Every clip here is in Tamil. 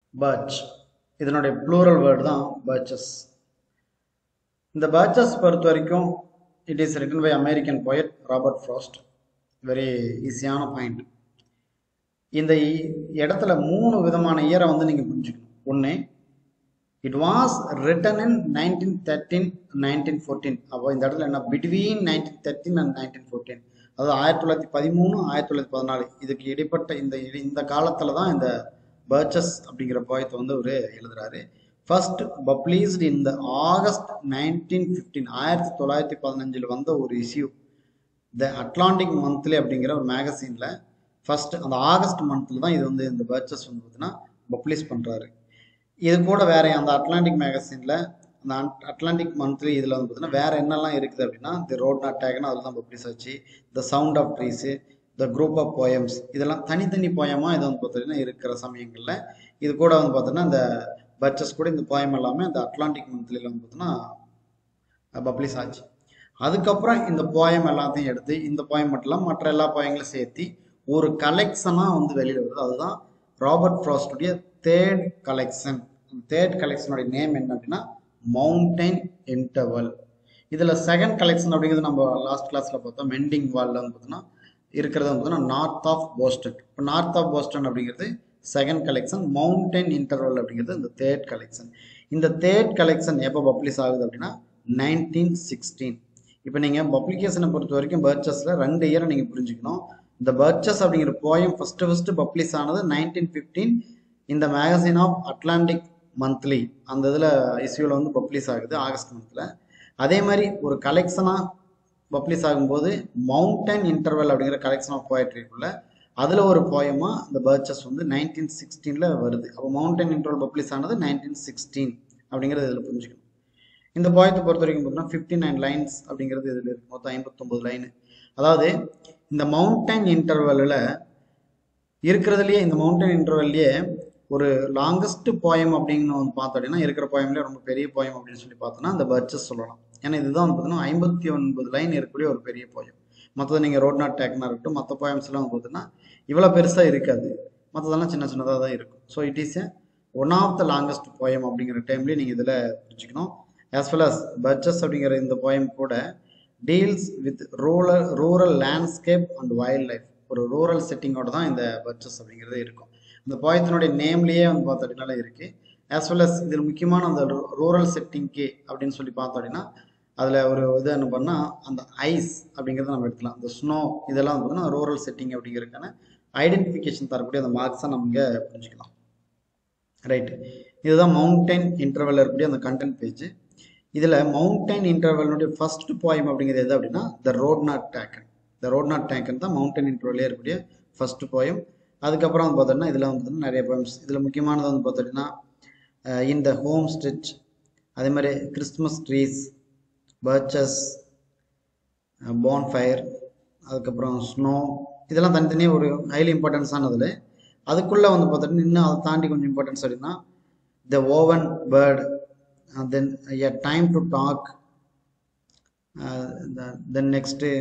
பர்ச் இதனுடைய ப்ளூரல் வேர்டு தான் பர்ச்சஸ் இந்த பர்ச்சஸ் பொறுத்த வரைக்கும் it is written by American poet Robert Frost very ஈஸியான பாயிண்ட் இந்த இ- இடத்துல மூணு விதமான இயரை வந்து நீங்கள் புரிஞ்சுக்கணும் ஒன்று it was written in nineteen thirteen nineteen fourteen அப்போ இந்த இடத்துல என்ன between nineteen thirteen and nineteen fourteen அதாவது ஆயிரத்தி தொள்ளாயிரத்தி பதிமூணு ஆயிரத்தி தொள்ளாயிரத்தி பதினாலு இதுக்கு இடைப்பட்ட இந்த இடி- இந்த காலத்தில் தான் இந்த பர்ச்சஸ் அப்படிங்கிற போயத்தை வந்து அவர் எழுதுறாரு ஃபர்ஸ்ட் பப்ளீஸ்ட் இந்த ஆகஸ்ட் நைன்டீன் ஃபிஃப்டீன் ஆயிரத்தி தொள்ளாயிரத்தி பதினஞ்சில் வந்த ஒரு இஷ்யூ த அட்லாண்டிக் மந்த்லி அப்படிங்கிற ஒரு மேகசீனில் ஃபர்ஸ்ட் அந்த ஆகஸ்ட் மந்த்தில் தான் இது வந்து இந்த பர்ச்சஸ் வந்து பார்த்தீங்கன்னா பப்ளிஷ் பண்ணுறாரு இது கூட வேற அந்த அட்லாண்டிக் மேகசினில் அந்த அட்- அட்லாண்டிக் மந்த்லி இதில் வந்து பார்த்தீங்கன்னா வேற என்னெல்லாம் இருக்குது அப்படின்னா தி ரோட் நாட் டேக்னு அதில் தான் பப்ளிஷ் ஆச்சு the sound of trees the group of poems இதெல்லாம் தனித்தனி போயமாக இது வந்து பார்த்தீங்கன்னா இருக்கிற சமயங்களில் இது கூட வந்து பார்த்தீங்கன்னா இந்த பர்ச்சஸ் கூட இந்த போயம் எல்லாமே அந்த அட்லாண்டிக் மந்த்லியில் வந்து பார்த்தீங்கன்னா பப்ளிஷ் ஆச்சு அதுக்கப்புறம் இந்த போயம் எல்லாத்தையும் எடுத்து இந்த போயம் மட்டும் இல்லாம மற்ற எல்லா போயங்களையும் சேர்த்து ஒரு கலெக்ஷனாக வந்து வெளியில் வருது அதுதான் ராபர்ட் ஃப்ராஸ்டுடைய தேர்ட் கலெக்ஷன் தேர்ட் கலெக்ஷனுடைய நேம் என்ன அப்படின்னா மவுண்டைன் இன்டர்வல் இதில் செகண்ட் கலெக்ஷன் அப்படிங்கிறது நம்ம லாஸ்ட் கிளாஸில் பார்த்தோம் மெண்டிங் வாலில் வந்து பார்த்தோன்னா இருக்கிறது வந்து பார்த்தீங்கன்னா நார்த் ஆஃப் போஸ்டன் இப்போ நார்த் ஆஃப் போஸ்டன் அப்படிங்கிறது செகண்ட் கலெக்ஷன் மவுண்டைன் இன்டர்வல் அப்படிங்கிறது இந்த தேர்ட் கலெக்ஷன் இந்த தேர்ட் கலெக்ஷன் எப்போ பப்ளிஷ் ஆகுது அப்படின்னா நைன்டீன் சிக்ஸ்டீன் இப்போ நீங்கள் பப்ளிகேஷனை பொறுத்த வரைக்கும் பர்ச்சஸில் ரெண்டு இயரை நீங்கள் புரிஞ்சுக்கணும் இந்த பர்ச்சஸ் அப்படிங்கிற போயம் ஃபஸ்ட்டு ஃபஸ்ட்டு பப்ளிஷ் ஆனது நைன்டீன் ஃபிஃப்டீன் இந்த மேகசின் ஆஃப் அட்லாண்டிக் மந்த்லி அந்த இதில் இஸ்யூவில் வந்து பப்ளிஷ் ஆகுது ஆகஸ்ட் மந்தில் அதே மாதிரி ஒரு கலெக்ஷனாக பப்ளிஷ் ஆகும்போது மவுண்டன் இன்டர்வல் அப்படிங்கிற கலெக்ஷன் ஆஃப் போயட்ரிக்குள்ள அதில் ஒரு போயமாக இந்த பர்ச்சஸ் வந்து நைன்டீன் சிக்ஸ்டீனில் வருது அப்போ மவுண்டன் இன்டர்வல் பப்ளிஷ் ஆனது நைன்டீன் சிக்ஸ்டீன் அப்படிங்கிறது இதில் புரிஞ்சுக்கணும் இந்த போயத்தை பொறுத்த வரைக்கும் பார்த்தீங்கன்னா ஃபிஃப்டி நைன் லைன்ஸ் அப்படிங்கிறது இதில் இருக்கு மொத்தம் ஐம்பத்தொம்பது லைனு அதாவது இந்த மவுண்டன் இன்டர்வலில் இருக்கிறதுலையே இந்த மவுண்டன் இன்டர்வல்லையே ஒரு லாங்கஸ்ட் போயம் அப்படின்னு வந்து பார்த்தோம் அப்படின்னா இருக்கிற போயம்லேயே ரொம்ப பெரிய போயம் அப்படின்னு சொல்லி பார்த்தோன்னா அந்த பர்ச்சஸ் சொல்லலாம் ஏன்னா இதுதான் வந்து பார்த்தீங்கன்னா ஐம்பத்தி ஒன்பது லைன் இருக்கக்கூடிய ஒரு பெரிய போயம் மற்றது நீங்கள் ரோட் நாட் டேக்னா இருக்கட்டும் மற்ற போயம்ஸ் எல்லாம் வந்து பார்த்தீங்கன்னா இவ்வளோ பெருசாக இருக்காது மற்றதெல்லாம் சின்ன சின்னதாக தான் இருக்கும் so it is one of the longest poem அப்படிங்கிற டைம்லேயே நீங்கள் இதில் புரிஞ்சுக்கணும் ஆஸ் வெல் அஸ் பர்ச்சஸ் அப்படிங்கிற இந்த போயம் கூட deals with rural rural landscape and wildlife ஒரு ரூரல் செட்டிங்கோட தான் இந்த பர்ச்சஸ் அப்படிங்கிறது இருக்கும் இந்த போயத்தினுடைய நேம்லேயே வந்து பார்த்தோம் அப்படின்னால இருக்கு ஆஸ் வெல் அஸ் இதில் முக்கியமான அந்த ரூரல் செட்டிங்க்கு அப்படின்னு சொல்லி பார்த்தோம் அப்படின்னா அதில் ஒரு இது என்ன பண்ணால் அந்த ஐஸ் அப்படிங்கிறத நம்ம எடுக்கலாம் அந்த ஸ்னோ இதெல்லாம் வந்து பார்த்தீங்கன்னா ரூரல் செட்டிங் அப்படிங்கிறதுக்கான ஐடென்டிஃபிகேஷன் தரக்கூடிய அந்த மார்க்ஸை நம்ம இங்கே புரிஞ்சுக்கலாம் ரைட் இதுதான் மவுண்டைன் இன்டர்வல் இருக்கக்கூடிய அந்த கண்டென்ட் பேஜ் இதில் மவுண்டைன் இன்டர்வல்னுடைய ஃபர்ஸ்ட் போயம் அப்படிங்கிறது எது அப்படின்னா the road not taken the road not taken தான் மவுண்டைன் இன்டர்வல்லே இருக்கக்கூடிய ஃபர்ஸ்ட் போயம் அதுக்கப்புறம் வந்து பார்த்தோம்னா இதில் வந்து நிறைய போயம்ஸ் இதில் முக்கியமானது வந்து பார்த்தோம்னா இன் த ஹோம் ஸ்டிச் அதே மாதிரி கிறிஸ்துமஸ் ட்ரீஸ் பர்ச்சஸ் ஃபயர் அதுக்கப்புறம் ஸ்னோ இதெல்லாம் தனித்தனியாக ஒரு ஹைலி இம்பார்ட்டன்ஸானதில் அதுக்குள்ளே வந்து பார்த்தோம்னா இன்னும் அதை தாண்டி கொஞ்சம் இம்பார்ட்டன்ஸ் அப்படின்னா the oven bird then a time to talk then next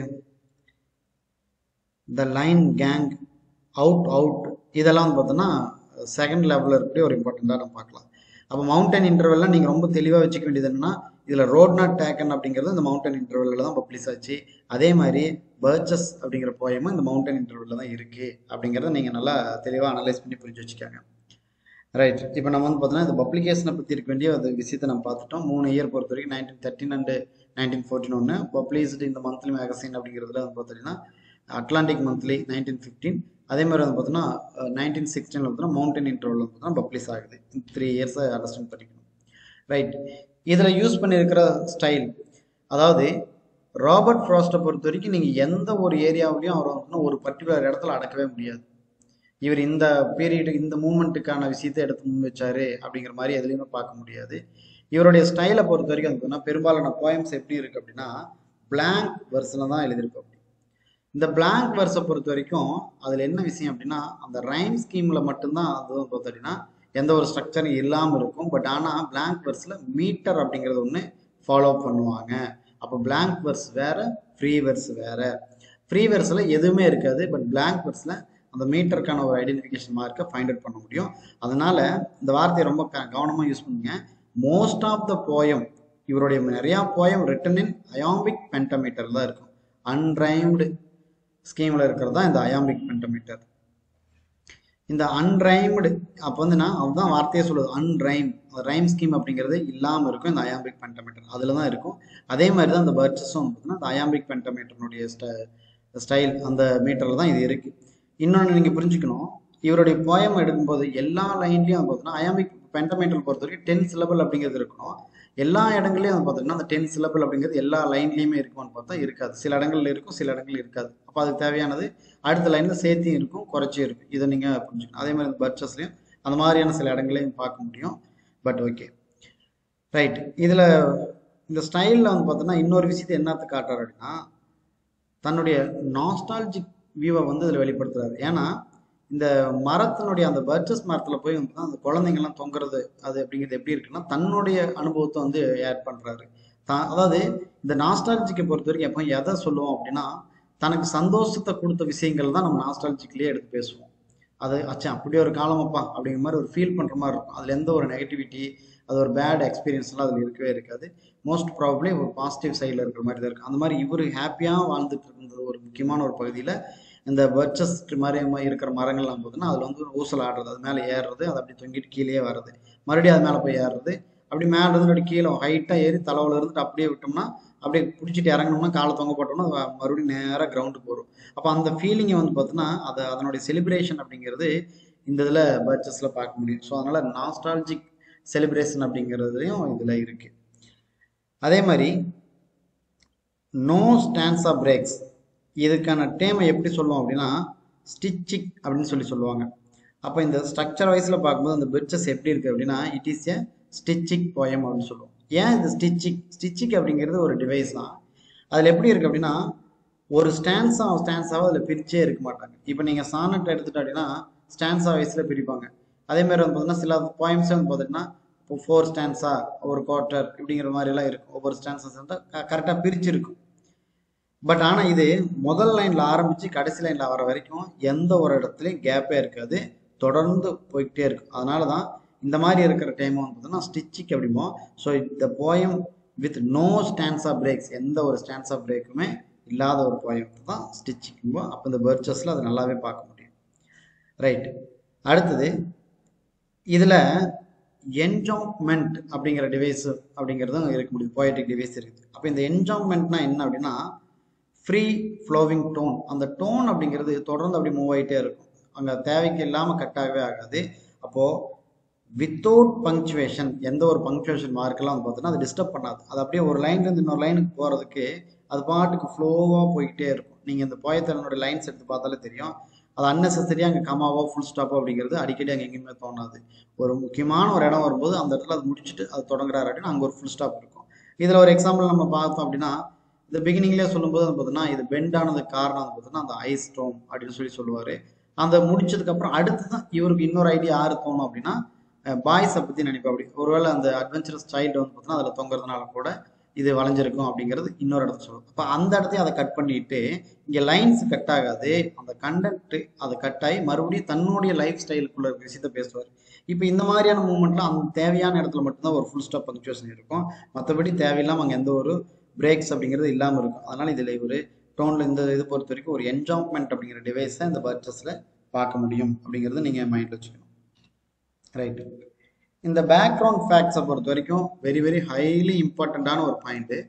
the line gang out out இதெல்லாம் வந்து பார்த்தோன்னா செகண்ட் லெவலில் இருக்கக்கூடிய ஒரு இம்பார்ட்டண்ட்டாக நம்ம பார்க்கலாம் அப்போ மவுண்டன் இன்டர்வெல்லாம் நீங்கள் ரொம்ப தெளிவாக வச்சுக்க வேண்டியது என்னன்னா இதில் ரோட் நாட் டேக்கன் அப்படிங்கிறது இந்த மவுண்டன் இன்டர்வெல்லில் தான் பப்ளிஷ் ஆச்சு அதே மாதிரி பர்ச்சஸ் அப்படிங்கிற போயமும் இந்த மவுண்டன் இன்டர்வெல்லில் தான் இருக்குது அப்படிங்கிறத நீங்கள் நல்லா தெளிவாக அனலைஸ் பண்ணி புரிஞ்சு வச்சுக்கோங்க ரைட் இப்போ நம்ம வந்து பார்த்தோன்னா இந்த பப்ளிகேஷனை பற்றி இருக்க வேண்டிய அந்த விஷயத்தை நம்ம பார்த்துட்டோம் மூணு இயர் பொறுத்த வரைக்கும் nineteen thirteen and nineteen fourteen ஒன்று பப்ளிஷ்டு இந்த மந்த்லி மேகசின் அப்படிங்கிறதுல வந்து பார்த்தீங்கன்னா அட்லாண்டிக் மந்த்லி நைன்டீன் ஃபிஃப்டீன் அதே மாதிரி வந்து பார்த்தோன்னா நைன்டீன் சிக்ஸ்டீனில் பார்த்தோன்னா மவுண்டன் இன்டர்வல் வந்து பார்த்தோன்னா பப்ளிஷ் ஆகுது த்ரீ இயர்ஸை அண்டர்ஸ்டாண்ட் பண்ணிக்கணும் ரைட் இதில் யூஸ் பண்ணியிருக்கிற ஸ்டைல் அதாவது ராபர்ட் ஃப்ராஸ்ட்டை பொறுத்த வரைக்கும் நீங்கள் எந்த ஒரு ஏரியாவிலையும் அவர் வந்து ஒரு பர்டிகுலர் இடத்துல அடக்கவே முடியாது இவர் இந்த பீரியடு இந்த மூமெண்ட்டுக்கான விஷயத்தை எடுத்து முன் வச்சாரு அப்படிங்கிற மாதிரி எதுலையுமே பார்க்க முடியாது இவருடைய ஸ்டைலை பொறுத்த வரைக்கும் அது பார்த்தீங்கன்னா பெரும்பாலான போயம்ஸ் எப்படி இருக்கு அப்படின்னா பிளாங்க் வெர்ஸில் தான் எழுதியிருக்கும் அப்படி இந்த பிளாங்க் வெர்ஸை பொறுத்த வரைக்கும் அதில் என்ன விஷயம் அப்படின்னா அந்த ரைம் ஸ்கீமில் மட்டும்தான் அது வந்து பார்த்தோம் அப்படின்னா எந்த ஒரு ஸ்ட்ரக்சரும் இல்லாமல் இருக்கும் பட் ஆனால் பிளாங்க் வெர்ஸில் மீட்டர் அப்படிங்கிறது ஒன்று ஃபாலோ பண்ணுவாங்க அப்போ பிளாங்க் வெர்ஸ் வேற ஃப்ரீ வெர்ஸ் வேற ஃப்ரீ வெர்ஸில் எதுவுமே இருக்காது பட் பிளாங்க் வெர்ஸில் அந்த மீட்டருக்கான ஒரு ஐடென்டிஃபிகேஷன் மார்க்கை ஃபைண்ட் அவுட் பண்ண முடியும் அதனால இந்த வார்த்தையை ரொம்ப க- கவனமா யூஸ் பண்ணுங்க மோஸ்ட் ஆஃப் த போயம் இவருடைய நிறைய poem written in iambic pentameter தான் இருக்கும் அன்ரைம்டு ஸ்கீமில் இருக்கிறது தான் இந்த அயாம்பிக் பென்டமீட்டர் இந்த அன்ரைம்டு அப்போ வந்து நான் அதுதான் வார்த்தையே சொல்லுது அன்ரைம் ரைம் ஸ்கீம் அப்படிங்கிறது இல்லாமல் இருக்கும் இந்த அயாம்பிக் பென்டமீட்டர் அதில் தான் இருக்கும் அதே மாதிரி தான் இந்த பர்ச்சஸும் பார்த்தீங்கன்னா இந்த அயாம்பிக் பென்டமீட்டர்னுடைய ஸ்டைல் அந்த மீட்டரில் தான் இது இருக்குது இன்னொன்று நீங்கள் புரிஞ்சுக்கணும் இவருடைய போயம் எடுக்கும்போது எல்லா லைன்லையும் பார்த்தீங்கன்னா அயாம்பிக் பென்டமீட்டர் பொறுத்த வரைக்கும் டென் சிலபிள் அப்படிங்கிறது இருக்கணும் எல்லா இடங்களையும் வந்து பார்த்தீங்கன்னா அந்த டென் சிலபிள் அப்படிங்கிறது எல்லா லைன்லையுமே இருக்குமான்னு பார்த்தா இருக்காது சில இடங்கள்ல இருக்கும் சில இடங்கள் இருக்காது அப்போ அதுக்கு தேவையானது அடுத்த லைன்ல சேர்த்தியும் இருக்கும் குறைச்சியும் இருக்கும் இதை நீங்க புரிஞ்சுக்கணும் அதே மாதிரி பர்ச்சஸ்லையும் அந்த மாதிரியான சில இடங்களையும் பார்க்க முடியும் பட் ஓகே ரைட் இதுல இந்த ஸ்டைலில் வந்து பார்த்தோன்னா இன்னொரு விஷயத்தை என்னத்து காட்டுறாரு அப்படின்னா தன்னுடைய நாஸ்டாலஜிக் வியூவை வந்து இதில் வெளிப்படுத்துறாரு ஏன்னா இந்த மரத்தினுடைய அந்த பர்ச்சஸ் மரத்தில் போய் வந்து அந்த குழந்தைங்கள்லாம் தொங்குறது அது அப்படிங்கிறது எப்படி இருக்குன்னா தன்னுடைய அனுபவத்தை வந்து ஆட் பண்ணுறாரு தான் அதாவது இந்த நாஸ்டாலஜிக்கை பொறுத்த வரைக்கும் எப்போ எதை சொல்லுவோம் அப்படின்னா தனக்கு சந்தோஷத்தை கொடுத்த விஷயங்கள் தான் நம்ம நாஸ்டாலஜிக்லேயே எடுத்து பேசுவோம் அது அச்சா அப்படி ஒரு காலமப்பா அப்படிங்கிற மாதிரி ஒரு ஃபீல் பண்ணுற மாதிரி இருக்கும் அதில் எந்த ஒரு நெகட்டிவிட்டி அது ஒரு பேட் எக்ஸ்பீரியன்ஸ்லாம் அதில் இருக்கவே இருக்காது மோஸ்ட் ப்ராபப்ளி ஒரு பாசிட்டிவ் சைடில் இருக்கிற மாதிரி தான் இருக்கும் அந்த மாதிரி இவர் ஹாப்பியாக வாழ்ந்துட்டு இருந்தது ஒரு முக்கியமான ஒரு பகுதியில் இந்த பர்ச்சஸ் மாதிரி ம- இருக்கிற மரங்கள்லாம் பார்த்தீங்கன்னா அதில் வந்து ஒரு ஊசல் ஆடுறது அது மேலே ஏறுறது அது அப்படி தொங்கிட்டு கீழே வர்றது மறுபடியும் அது மேலே போய் ஏறுறது அப்படி மேலே இருந்து அப்படி கீழே ஹைட்டாக ஏறி தலைவில் இருந்துட்டு அப்படியே விட்டோம்னா அப்படியே பிடிச்சிட்டு இறங்கினோம்னா காலை தொங்க போட்டோம்னா அது மறுபடியும் நேராக கிரவுண்டுக்கு போகும் அப்போ அந்த ஃபீலிங்கை வந்து பார்த்தீங்கன்னா அது அதனுடைய செலிப்ரேஷன் அப்படிங்கிறது இந்த இதில் பர்ச்சஸில் பார்க்க முடியும் ஸோ அதனால் நாஸ்டாலஜிக் செலிப்ரேஷன் அப்படிங்கிறதுலையும் இதில் இருக்குது அதே மாதிரி நோ ஸ்டான்ஸா பிரேக்ஸ் இதுக்கான டேமை எப்படி சொல்லுவோம் அப்படின்னா ஸ்டிச்சிக் அப்படின்னு சொல்லி சொல்லுவாங்க அப்போ இந்த ஸ்ட்ரக்சர் வைஸில் பார்க்கும்போது அந்த பிரிட்ஜஸ் எப்படி இருக்குது அப்படின்னா it is a stichic poem அப்படின்னு சொல்லுவோம் ஏன் இது ஸ்டிச்சிக் ஸ்டிச்சிக் அப்படிங்கிறது ஒரு டிவைஸ் தான் அதில் எப்படி இருக்குது அப்படின்னா ஒரு ஸ்டான்ஸா ஸ்டான்ஸாவை அதில் பிரிச்சே இருக்க மாட்டாங்க இப்போ நீங்கள் சானட் எடுத்துட்டு அப்படின்னா ஸ்டான்ஸா வைஸில் பிரிப்பாங்க அதே மாதிரி வந்து பார்த்தீங்கன்னா சில போயம்ஸே வந்து பார்த்தீங்கன்னா இப்போ ஃபோர் ஸ்டான்ஸா ஒரு குவார்ட்டர் இப்படிங்கிற மாதிரிலாம் இருக்கும் ஒவ்வொரு ஸ்டான்ஸஸ் வந்து கரெக்டாக பிரிச்சிருக்கும் பட் ஆனால் இது முதல் லைனில் ஆரம்பித்து கடைசி லைனில் வர வரைக்கும் எந்த ஒரு இடத்துலையும் கேப்பே இருக்காது தொடர்ந்து போய்கிட்டே இருக்கும் அதனால தான் இந்த மாதிரி இருக்கிற டைம் வந்து பார்த்தீங்கன்னா ஸ்டிச்சிக் அப்படிமோ ஸோ இந்த poem with no stanza breaks எந்த ஒரு ஸ்டான்ஸா பிரேக்குமே இல்லாத ஒரு போயம் தான் ஸ்டிச்சிக்கும்போ அப்போ இந்த பர்ச்சஸில் அதை நல்லாவே பார்க்க முடியும் ரைட் அடுத்தது இதில் என்ஜாய்மெண்ட் அப்படிங்கிற டிவைஸ் அப்படிங்கிறதும் இருக்க முடியும் போயட்டிக் டிவைஸ் இருக்குது அப்போ இந்த என்ஜாய்மெண்ட்னா என்ன அப்படின்னா ஃப்ரீ ஃப்ளோவிங் டோன் அந்த டோன் அப்படிங்கிறது தொடர்ந்து அப்படி மூவ் ஆகிட்டே இருக்கும் அங்கே தேவைக்கு இல்லாமல் கட் ஆகவே ஆகாது அப்போது வித்தவுட் பங்க்சுவேஷன் எந்த ஒரு பங்க்சுவேஷன் மார்க்கெல்லாம் வந்து பார்த்தீங்கன்னா அது டிஸ்டர்ப் பண்ணாது அது அப்படியே ஒரு லைன்லேருந்து இன்னொரு லைனுக்கு போகிறதுக்கு அது பாட்டுக்கு ஃப்ளோவாக போய்கிட்டே இருக்கும் நீங்கள் இந்த போயத்தலனுடைய லைன்ஸ் எடுத்து பார்த்தாலே தெரியும் அது அன்னெசரியாக அங்கே கமாவோ ஃபுல் ஸ்டாப்போ அப்படிங்கிறது அடிக்கடி அங்கே எங்கேயுமே தோணாது ஒரு முக்கியமான ஒரு இடம் வரும்போது அந்த இடத்துல அது முடிச்சுட்டு அது தொடங்குறாரு அப்படின்னா அங்கே ஒரு ஃபுல் ஸ்டாப் இருக்கும் இதில் ஒரு எக்ஸாம்பிள் நம்ம பார்த்தோம் அப்படின்னா இந்த பிகினிங்லேயே சொல்லும்போது வந்து பார்த்தீங்கன்னா இது பெண்ட் ஆனதுக்கு காரணம் வந்து பார்த்தீங்கன்னா அந்த ஐஸ் ஸ்டோம் அப்படின்னு சொல்லி சொல்லுவார் அந்த முடிச்சதுக்கப்புறம் அடுத்து தான் இவருக்கு இன்னொரு ஐடியா யாரு தோணும் அப்படின்னா பாய்ஸை பற்றி நினைப்பா அப்படி ஒருவேளை அந்த அட்வென்ச்சரஸ் சைல்டு வந்து பார்த்தீங்கன்னா அதில் தொங்குறதுனால கூட இது வளைஞ்சிருக்கும் அப்படிங்கிறது இன்னொரு இடத்துல சொல்லுவோம் அப்போ அந்த இடத்தையும் அதை கட் பண்ணிட்டு இங்கே லைன்ஸ் கட் ஆகாது அந்த கண்டென்ட் அது கட் ஆகி மறுபடியும் தன்னுடைய லைஃப் ஸ்டைலுக்குள்ள இருக்க விஷயத்த பேசுவார் இப்போ இந்த மாதிரியான மூமெண்ட்லாம் அந்த தேவையான இடத்துல மட்டும்தான் ஒரு ஃபுல் ஸ்டாப் பங்க்சுவேஷன் இருக்கும் மற்றபடி தேவையில்லாமல் அங்கே எந்த ஒரு பிரேக்ஸ் அப்படிங்கிறது இல்லாமல் இருக்கும் அதனால இதில் ஒரு டோனில் இந்த இது பொறுத்த வரைக்கும் ஒரு என்ஜாய்மெண்ட் அப்படிங்கிற டிவைஸை இந்த பர்ச்சஸில் பார்க்க முடியும் அப்படிங்கிறது நீங்கள் மைண்டில் வச்சுக்கணும் ரைட்டு இந்த பேக்ரவுண்ட் ஃபேக்ட்ஸை பொறுத்த வரைக்கும் வெரி வெரி ஹைலி இம்பார்ட்டண்ட்டான ஒரு பாயிண்ட்டு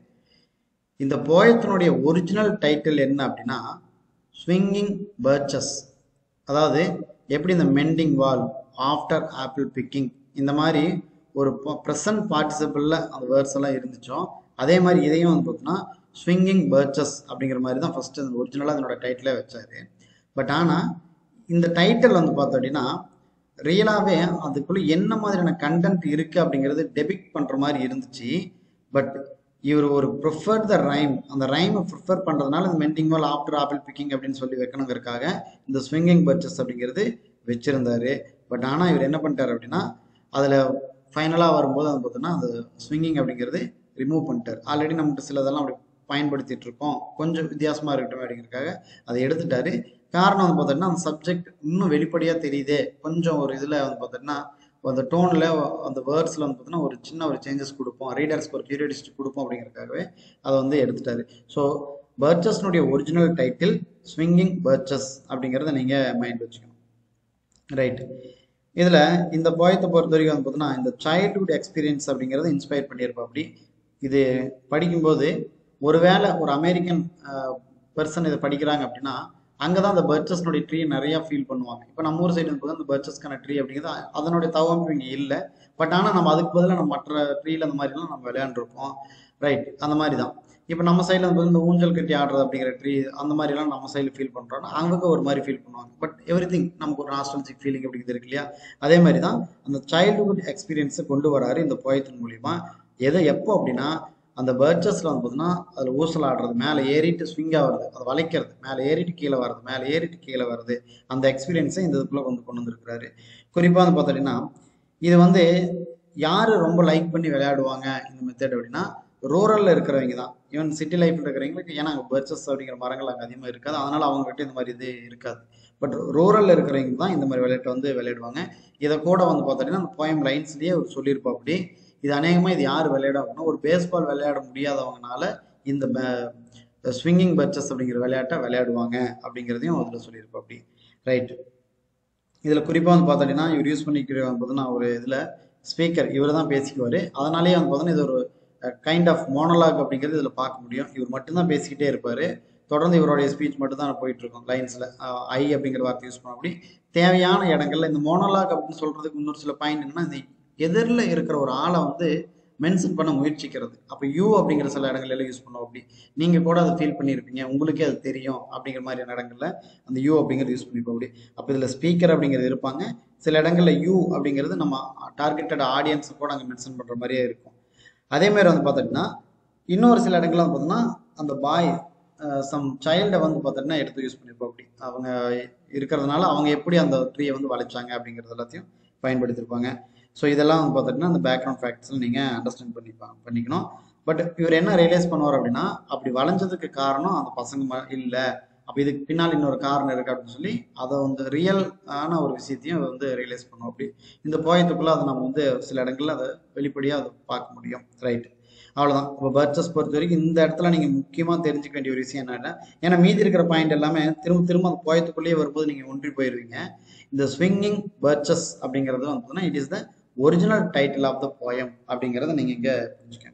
இந்த போயத்தினுடைய ஒரிஜினல் டைட்டில் என்ன அப்படின்னா ஸ்விங்கிங் பர்ச்சஸ் அதாவது எப்படி இந்த mending wall after apple picking இந்த மாதிரி ஒரு ப்ரெசன்ட் பார்ட்டிசிபிளில் அந்த வேர்ட்ஸ் எல்லாம் இருந்துச்சோ அதே மாதிரி இதையும் வந்து பார்த்தீங்கன்னா ஸ்விங்கிங் பர்ச்சஸ் அப்படிங்கிற மாதிரி தான் ஃபஸ்ட்டு அந்த ஒரிஜினலாக அதனோட டைட்டிலே வச்சாரு பட் ஆனால் இந்த டைட்டில் வந்து பார்த்தோம் அப்படின்னா ரியலாகவே அதுக்குள்ளே என்ன மாதிரியான கண்டென்ட் இருக்குது அப்படிங்கிறது டெபிக் பண்ணுற மாதிரி இருந்துச்சு பட் இவர் ஒரு ப்ரிஃபர் த ரைம் அந்த ரைமை ப்ரிஃபர் பண்ணுறதுனால இந்த mending wall after apple picking அப்படின்னு சொல்லி வைக்கணுங்கிறதுக்காக இந்த ஸ்விங்கிங் பர்ச்சஸ் அப்படிங்கிறது வச்சுருந்தாரு பட் ஆனால் இவர் என்ன பண்ணிட்டார் அப்படின்னா அதில் ஃபைனலாக வரும்போது வந்து பார்த்தோன்னா அந்த ஸ்விங்கிங் அப்படிங்கிறது ரிமூவ் பண்ணிட்டார் ஆல்ரெடி நம்மகிட்ட சிலதெல்லாம் அப்படி பயன்படுத்திட்டு இருக்கோம் கொஞ்சம் வித்தியாசமாக இருக்கட்டும் அப்படிங்கிறதுக்காக அதை எடுத்துட்டாரு காரணம் வந்து பார்த்தீங்கன்னா அந்த சப்ஜெக்ட் இன்னும் வெளிப்படையாக தெரியுதே கொஞ்சம் ஒரு இதில் வந்து பார்த்தீங்கன்னா அந்த டோனில் அந்த வேர்ட்ஸில் வந்து பார்த்தீங்கன்னா ஒரு சின்ன ஒரு சேஞ்சஸ் கொடுப்போம் ரீடர்ஸ்க்கு ஒரு கியூரியாசிட்டி கொடுப்போம் அப்படிங்கிறதுக்காகவே அதை வந்து எடுத்துட்டாரு ஸோ பர்ச்சஸ்னுடைய ஒரிஜினல் டைட்டில் ஸ்விங்கிங் பர்ச்சஸ் அப்படிங்கிறத நீங்கள் மைண்ட் வச்சுக்கணும் ரைட் இதில் இந்த போயத்தை பொறுத்த வரைக்கும் வந்து பார்த்தீங்கன்னா இந்த சைல்டுஹுட் எக்ஸ்பீரியன்ஸ் அப்படிங்கிறத இன்ஸ்பயர் பண்ணியிருப்பா அப்படி இது படிக்கும்போது ஒருவேளை ஒரு அமெரிக்கன் பர்சன் இதை படிக்கிறாங்க அப்படின்னா அங்கே தான் அந்த பர்ச்சஸ்னுடைய ட்ரீ நிறையா ஃபீல் பண்ணுவாங்க இப்போ நம்ம ஊர் சைடு வந்து அந்த பர்ச்சஸ்க்கான ட்ரீ அப்படிங்கிறது அ- அதனுடைய தவமைப்பு இங்கே இல்லை பட் ஆனால் நம்ம அதுக்கு பதிலாக நம்ம மற்ற ட்ரீல அந்த மாதிரிலாம் நம்ம விளையாண்டுருப்போம் ரைட் அந்த மாதிரி தான் இப்போ நம்ம சைடில் வந்து இந்த ஊஞ்சல் கட்டி ஆடுறது அப்படிங்கிற ட்ரீ அந்த மாதிரிலாம் நம்ம சைடில் ஃபீல் பண்ணுறோம்னா அங்கே ஒரு மாதிரி ஃபீல் பண்ணுவாங்க பட் எவ்ரி திங் நமக்கு ஒரு நாஸ்டாலஜிக் ஃபீலிங் அப்படிங்கிறது இருக்கு இல்லையா அதே மாதிரி தான் அந்த சைல்டுஹுட் எக்ஸ்பீரியன்ஸை கொண்டு வராரு இந்த போயத்தின் மூலியமா எதை எப்போ அப்படின்னா அந்த பர்ச்சஸில் வந்து பார்த்தீங்கன்னா அதில் ஊசல் ஆடுறது மேலே ஏறிட்டு ஸ்விங் ஆகிறது அதை வளைக்கிறது மேலே ஏறிட்டு கீழே வர்றது மேலே ஏறிட்டு கீழே வர்றது அந்த எக்ஸ்பீரியன்ஸை இந்த இதுக்குள்ளே வந்து கொண்டு வந்திருக்கிறாரு குறிப்பாக வந்து பார்த்தீங்கன்னா இது வந்து யார் ரொம்ப லைக் பண்ணி விளையாடுவாங்க இந்த மெத்தட் அப்படின்னா ரூரலில் இருக்கிறவங்க தான் ஈவன் சிட்டி லைஃப்பில் இருக்கிறவங்களுக்கு ஏன்னா அங்கே பர்ச்சஸ் அப்படிங்கிற மரங்கள் அங்கே அதிகமாக இருக்காது அதனால் அவங்ககிட்ட இந்த மாதிரி இது இருக்காது பட் ரூரலில் இருக்கிறவங்க தான் இந்த மாதிரி விளையாட்டை வந்து விளையாடுவாங்க இதை கூட வந்து பார்த்தீங்கன்னா அந்த போயம் லைன்ஸ்லேயே அவர் சொல்லியிருப்பா அப்படி இது அநேகமாக இது யார் விளையாடும் அப்படின்னா ஒரு பேஸ்பால் விளையாட முடியாதவங்கனால இந்த ஸ்விங்கிங் பர்ச்சஸ் அப்படிங்கிற விளையாட்டை விளையாடுவாங்க அப்படிங்கிறதையும் அதில் சொல்லியிருப்பா அப்படி ரைட் இதில் குறிப்பாக வந்து பார்த்தீங்கன்னா இவர் யூஸ் பண்ணிக்கிற பார்த்தீங்கன்னா ஒரு இதில் ஸ்பீக்கர் இவர் தான் பேசிக்குவார் அதனாலேயே வந்து பார்த்தீங்கன்னா இது ஒரு கைண்ட் ஆஃப் மோனலாக் அப்படிங்கிறது இதில் பார்க்க முடியும் இவர் மட்டும்தான் பேசிக்கிட்டே இருப்பார் தொடர்ந்து இவருடைய ஸ்பீச் மட்டும் தான் போயிட்டு இருக்கும் லைன்ஸில் ஐ அப்படிங்கிற வார்த்தை யூஸ் பண்ண அப்படி தேவையான இடங்கள்ல இந்த மோனலாக் அப்படின்னு சொல்றதுக்கு இன்னொரு சில பாயிண்ட் என்னன்னா இந்த எதிரில் இருக்கிற ஒரு ஆளை வந்து மென்ஷன் பண்ண முயற்சிக்கிறது அப்போ யூ அப்படிங்கிற சில இடங்கள்ல எல்லாம் யூஸ் பண்ணுவோம் அப்படி நீங்கள் கூட அதை ஃபீல் பண்ணியிருப்பீங்க உங்களுக்கே அது தெரியும் அப்படிங்கிற மாதிரியான இடங்கள்ல அந்த யூ அப்படிங்கிறது யூஸ் பண்ணிப்போம் அப்படி அப்போ இதில் ஸ்பீக்கர் அப்படிங்கிறது இருப்பாங்க சில இடங்கள்ல யூ அப்படிங்கிறது நம்ம டார்கெட்டட் ஆடியன்ஸை கூட அங்கே மென்ஷன் பண்ணுற மாதிரியே இருக்கும் அதே மாதிரி வந்து பார்த்தீங்கன்னா இன்னொரு சில இடங்கள்ல வந்து பார்த்தீங்கன்னா அந்த பாய் சம் சைல்டை வந்து பார்த்தீங்கன்னா எடுத்து யூஸ் பண்ணியிருப்போம் அப்படி அவங்க இருக்கிறதுனால அவங்க எப்படி அந்த ட்ரீயை வந்து வளைச்சாங்க அப்படிங்கிறது எல்லாத்தையும் பயன்படுத்தியிருப்பாங்க ஸோ இதெல்லாம் வந்து பார்த்துட்டிங்கன்னா அந்த பேக்ரவுண்ட் ஃபேக்ட்ஸில் நீங்கள் அண்டர்ஸ்டாண்ட் பண்ணிப்பா பண்ணிக்கணும் பட் இவர் என்ன ரியலைஸ் பண்ணுவார் அப்படின்னா அப்படி வளைஞ்சதுக்கு காரணம் அந்த பசங்க இல்லை அப்போ இதுக்கு பின்னால் இன்னொரு காரணம் இருக்கு அப்படின்னு சொல்லி அதை வந்து ரியல் ஆன ஒரு விஷயத்தையும் அதை வந்து ரியலைஸ் பண்ணுவோம் அப்படி இந்த போயத்துக்குள்ள அதை நம்ம வந்து சில இடங்கள்ல அதை வெளிப்படையாக அதை பார்க்க முடியும் ரைட் அவ்வளோதான் இப்போ பர்ச்சஸ் பொறுத்த வரைக்கும் இந்த இடத்துல நீங்கள் முக்கியமாக தெரிஞ்சுக்க வேண்டிய ஒரு விஷயம் என்னன்னா ஏன்னா மீதி இருக்கிற பாயிண்ட் எல்லாமே திரும்ப திரும்ப அந்த போயத்துக்குள்ளேயே வரும்போது நீங்கள் ஒன்றி போயிடுவீங்க இந்த ஸ்விங்கிங் பர்ச்சஸ் அப்படிங்கிறது வந்து it is the original title of the poem அப்படிங்கிறத நீங்கள் இங்கே புரிஞ்சுக்கணும்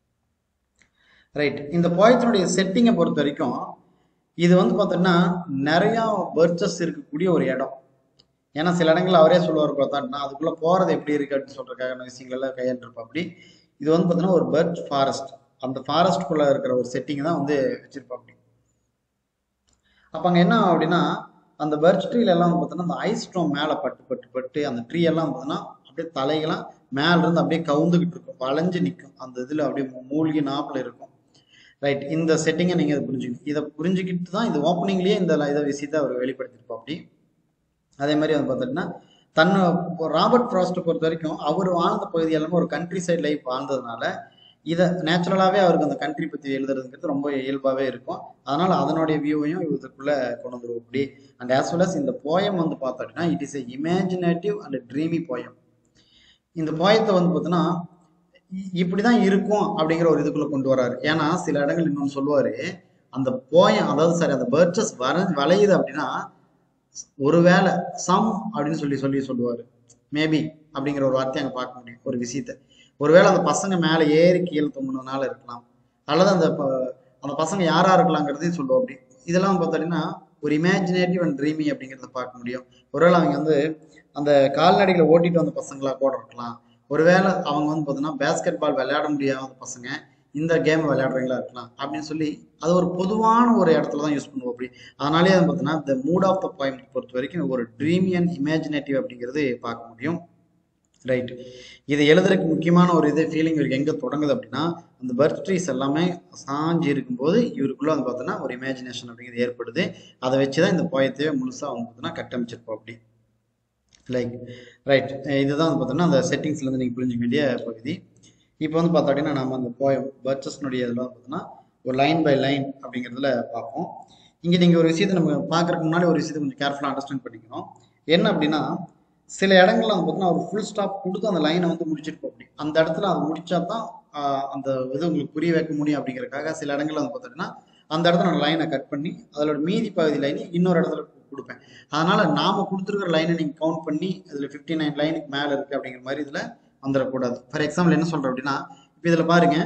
ரைட் இந்த போயத்தினுடைய செட்டிங்கை பொறுத்த வரைக்கும் இது வந்து பார்த்தோன்னா நிறையா பர்ச்சஸ் இருக்கக்கூடிய ஒரு இடம் ஏன்னா சில இடங்கள்ல அவரே சொல்லுவார் பார்த்தாருன்னா அதுக்குள்ளே போகிறது எப்படி இருக்கு அப்படின்னு சொல்கிறதுக்கான விஷயங்கள் எல்லாம் கையாண்டிருப்பா அப்படி இது வந்து பார்த்தீங்கன்னா ஒரு பர்ச் ஃபாரஸ்ட் அந்த ஃபாரஸ்ட்குள்ளே இருக்கிற ஒரு செட்டிங் தான் வந்து வச்சிருப்பா அப்படி அப்போ அங்கே என்ன ஆகும் அப்படின்னா அந்த பர்ச் ட்ரீல எல்லாம் வந்து பார்த்தீங்கன்னா அந்த ஐஸ் ஸ்டோம் மேலே பட்டு பட்டு பட்டு அந்த ட்ரீ எல்லாம் பார்த்தீங்கன்னா அப்படியே தலைகளாம் மேல இருந்து அப்படியே கவுந்துக்கிட்டு இருக்கும் வளைஞ்சு நிற்கும் அந்த இதில் அப்படியே மூ- மூழ்கி நாப்பில் இருக்கும் ரைட் இந்த செட்டிங்கை நீங்கள் இதை புரிஞ்சுக்கணும் இதை புரிஞ்சுக்கிட்டு தான் இது ஓப்பனிங்லேயே இந்த ல- இதை விஷயத்தை அவர் வெளிப்படுத்தியிருப்போம் அப்படி அதே மாதிரி வந்து பார்த்தீங்கன்னா தன்னை இப்போ ராபர்ட் ஃப்ராஸ்ட்டை பொறுத்த வரைக்கும் அவர் வாழ்ந்த பகுதி எல்லாமே ஒரு கண்ட்ரி சைட் லைஃப் வாழ்ந்ததுனால இதை நேச்சுரலாகவே அவருக்கு அந்த கண்ட்ரி பற்றி எழுதுறதுங்கிறது ரொம்ப இயல்பாகவே இருக்கும் அதனால அதனுடைய வியூவையும் இதுக்குள்ளே கொண்டு வந்துருவோம் அப்படி அண்ட் ஆஸ் வெல் அஸ் இந்த போயம் வந்து பார்த்தோம்னா it is a imaginative and dreamy poem இந்த போயத்தை வந்து பார்த்தீங்கன்னா இ- இப்படிதான் இருக்கும் அப்படிங்கிற ஒரு இதுக்குள்ள கொண்டு வராரு ஏன்னா சில இடங்கள் இன்னொன்று சொல்லுவாரு அந்த போயம் அதாவது சரி அந்த பர்ச்சஸ் வர வளையுது அப்படின்னா ஒருவேளை சம் அப்படின்னு சொல்லி சொல்லி சொல்லுவாரு மேபி அப்படிங்கிற ஒரு வார்த்தையை அங்கே பார்க்க முடியும் ஒரு விஷயத்த ஒருவேளை அந்த பசங்க மேலே ஏறி கீழே தொங்குனதுனால இருக்கலாம் அல்லது அந்த ப- அந்த பசங்க யாரா இருக்கலாங்கிறதையும் சொல்லுவோம் அப்படி இதெல்லாம் பார்த்தீங்கன்னா ஒரு இமேஜினேட்டிவ் அண்ட் ட்ரீமி அப்படிங்கிறத பார்க்க முடியும் ஒருவேளை அவங்க வந்து அந்த கால்நடைகளை ஓட்டிட்டு வந்த பசங்களா கூட இருக்கலாம் ஒருவேளை அவங்க வந்து பார்த்தீங்கன்னா பேஸ்கெட் பால் விளையாட முடியாத பசங்க இந்த கேம் விளையாடுறீங்களா இருக்கலாம் அப்படின்னு சொல்லி அது ஒரு பொதுவான ஒரு இடத்துல தான் யூஸ் பண்ணுவோம் அப்படி அதனாலே வந்து பார்த்தீங்கன்னா the mood of the point பொறுத்த வரைக்கும் ஒரு ட்ரீமி அண்ட் இமேஜினேட்டிவ் அப்படிங்கிறது பார்க்க முடியும் ரைட் இதை எழுதுறதுக்கு முக்கியமான ஒரு இது ஃபீலிங் இவருக்கு எங்கே தொடங்குது அப்படின்னா அந்த பர்த் ட்ரீஸ் எல்லாமே சாஞ்சி இருக்கும்போது இவருக்குள்ள வந்து பார்த்தோன்னா ஒரு இமேஜினேஷன் அப்படிங்கிறது ஏற்படுது அதை வச்சு தான் இந்த போயத்தையே முழுசாக வந்து பார்த்தோன்னா கட்டமைச்சிருப்போம் அப்படி லைக் ரைட் இதுதான் வந்து பார்த்தோன்னா அந்த செட்டிங்ஸ்லேருந்து நீங்கள் புரிஞ்சுக்க வேண்டிய பகுதி இப்போ வந்து பார்த்தோம் அப்படின்னா நம்ம அந்த போயம் பர்ச்சஸ்னுடைய இதில் வந்து பார்த்தோன்னா ஒரு லைன் பை லைன் அப்படிங்கிறதுல பார்ப்போம் இங்கே நீங்கள் ஒரு விஷயத்தை நம்ம பார்க்கறதுக்கு முன்னாடி ஒரு விஷயத்தை கொஞ்சம் கேர்ஃபுல்லாக அண்டர்ஸ்டாண்ட் பண்ணிக்கணும் என்ன அப்படின்னா சில இடங்கள்ல வந்து பார்த்தீங்கன்னா ஒரு ஃபுல் ஸ்டாப் கொடுத்து அந்த லைனை வந்து முடிச்சிட்டு போக முடியும் அந்த இடத்துல அதை முடிச்சா தான் ஆஹ், அந்த இது உங்களுக்கு புரிய வைக்க முடியும் அப்படிங்கறதுக்காக சில இடங்கள்ல வந்து பார்த்தீங்கன்னா அந்த இடத்துல நான் லைனை கட் பண்ணி அதோட மீதி பகுதி லைனை இன்னொரு இடத்துல கு- கொடுப்பேன் அதனால நாம கொடுத்துருக்கிற லைனை நீங்க கவுண்ட் பண்ணி இதுல ஃபிஃப்டி நைன் லைனுக்கு மேல இருக்கு அப்படிங்கிற மாதிரி இதுல வந்துடக்கூடாது ஃபார் எக்ஸாம்பிள் என்ன சொல்றேன் அப்படின்னா இப்போ இதுல பாருங்க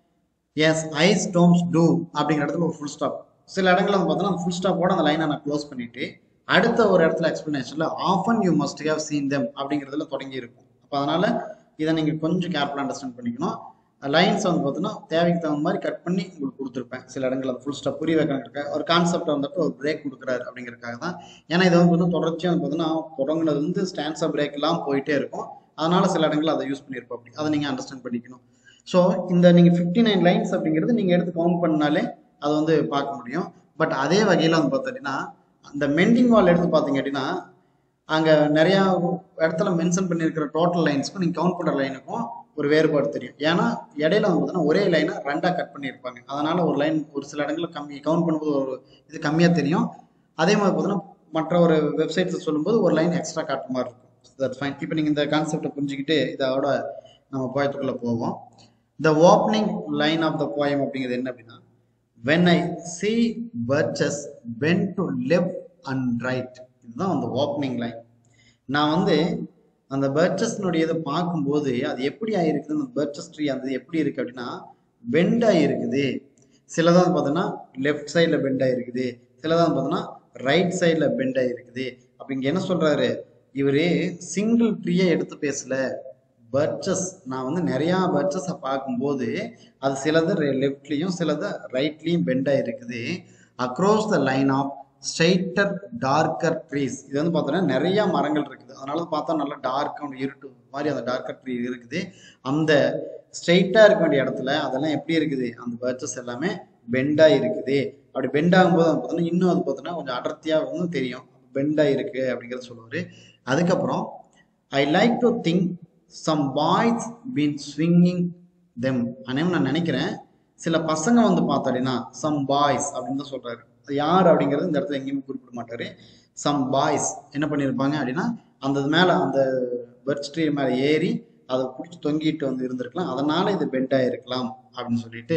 எஸ் ஐ ஸ்டோம்ஸ் டூ அப்படிங்கிற இடத்துல ஒரு ஃபுல் ஸ்டாப் சில இடங்கள்ல வந்து பார்த்தோன்னா அந்த ஃபுல் ஸ்டாப்போட அந்த லைனை நான் க்ளோஸ் பண்ணிட்டு அடுத்த ஒரு இடத்துல எக்ஸ்பிளனேஷன்ல often you must have seen them அப்படிங்கிறதுல தொடங்கி இருக்கும் அப்போ அதனால இதை நீங்க கொஞ்சம் கேர்ஃபுல்லாக அண்டர்ஸ்டாண்ட் பண்ணிக்கணும் லைன்ஸ் வந்து பார்த்தீங்கன்னா தேவைக்கு தகுந்த மாதிரி கட் பண்ணி உங்களுக்கு கொடுத்துருப்பேன் சில இடங்கள்ல ஃபுல் ஸ்டாப் புரிய வைக்கிறதுக்காக ஒரு கான்செப்ட் வந்துட்டு ஒரு பிரேக் கொடுக்குறாரு அப்படிங்கிறதுக்காக தான் ஏன்னா இது வந்து பார்த்தீங்கன்னா தொடர்ச்சியாக வந்து பார்த்தீங்கன்னா தொடங்குனது வந்து ஸ்டான்ஸா பிரேக் எல்லாம் போயிட்டே இருக்கும் அதனால சில இடங்கள்ல அதை யூஸ் பண்ணியிருப்போம் அப்படி அதை நீங்க அண்டர்ஸ்டாண்ட் பண்ணிக்கணும் ஸோ இந்த நீங்கள் ஃபிஃப்டி நைன் லைன்ஸ் அப்படிங்கிறது நீங்கள் எடுத்து கவுண்ட் பண்ணாலே அதை வந்து பார்க்க முடியும் பட் அதே வகையில் வந்து பார்த்தீங்கன்னா அந்த மெண்டிங் வால் எடுத்து பார்த்தீங்க அப்படின்னா அங்கே நிறையா இடத்துல மென்ஷன் பண்ணியிருக்கிற டோட்டல் லைன்ஸ்க்கும் நீங்கள் கவுண்ட் பண்ணுற லைனுக்கும் ஒரு வேறுபாடு தெரியும் ஏன்னா இடையில வந்து பார்த்தீங்கன்னா ஒரே லைனை ரெண்டாக கட் பண்ணியிருப்பாங்க அதனால ஒரு லைன் ஒரு சில இடங்களில் கம்மி கவுண்ட் பண்ணும்போது ஒரு இது கம்மியாக தெரியும் அதே மாதிரி பார்த்தீங்கன்னா மற்ற ஒரு வெப்சைட்ஸ் சொல்லும்போது ஒரு லைன் எக்ஸ்ட்ரா காட்டுற மாதிரி இருக்கும் தட்ஸ் ஃபைன் இப்போ நீங்கள் இந்த கான்செப்டை புரிஞ்சுக்கிட்டு இதோட நம்ம போயத்துக்குள்ளே போவோம் the opening line of the poem அப்படிங்கிறது என்ன அப்படின்னா when I see birches bend to left and right இதுதான் அந்த ஓப்பனிங் லைன் நான் வந்து அந்த பர்ச்சஸ்னுடைய இதை பார்க்கும்போது அது எப்படி ஆயிருக்குது அந்த பர்ச்சஸ் ட்ரீ அந்த எப்படி இருக்கு அப்படின்னா பெண்ட் ஆயிருக்குது சிலதான் வந்து பார்த்தோன்னா லெஃப்ட் சைடில் பெண்ட் ஆயிருக்குது சிலதான் வந்து பார்த்தோன்னா ரைட் சைடில் பெண்ட் ஆயிருக்குது அப்போ இங்கே என்ன சொல்றாரு இவரு சிங்கிள் ட்ரீயை எடுத்து பேசல பர்ச்சஸ் நான் வந்து நிறையா பர்ச்சஸை பார்க்கும்போது அது சிலது லெஃப்ட்லேயும் சிலது ரைட்லேயும் பெண்ட் ஆயிருக்குது across the line of straighter darker trees இது வந்து பார்த்தோன்னா நிறைய மரங்கள் இருக்குது அதனால பார்த்தா நல்லா டார்க்காக இருட்டு மாதிரி அந்த டார்க்கர் ட்ரீ இருக்குது அந்த ஸ்ட்ரைட்டாக இருக்க வேண்டிய இடத்துல அதெல்லாம் எப்படி இருக்குது அந்த பர்ச்சஸ் எல்லாமே பெண்டாக இருக்குது அப்படி பெண்ட் ஆகும்போது வந்து பார்த்தோன்னா இன்னும் அது பார்த்தோன்னா கொஞ்சம் அடர்த்தியாக வந்து தெரியும் பெண்டாக இருக்கு அப்படிங்கிறத சொல்லுவார் அதுக்கப்புறம் I like to think some boys been swinging them அனைவரும் நான் நினைக்கிறேன் சில பசங்க வந்து பார்த்தோன்னா சம் பாய்ஸ் அப்படின்னு தான் சொல்றாரு அது யார் அப்படிங்கிறது இந்த இடத்துல எங்கேயுமே குறிப்பிட மாட்டாரு சம் பாய்ஸ் என்ன பண்ணியிருப்பாங்க அப்படின்னா அந்த இது மேல அந்த பர்ச் ட்ரீ மேல ஏறி அதை பிடிச்சி தொங்கிட்டு வந்து இருந்திருக்கலாம் அதனால இது பெண்ட் ஆயிருக்கலாம் அப்படின்னு சொல்லிட்டு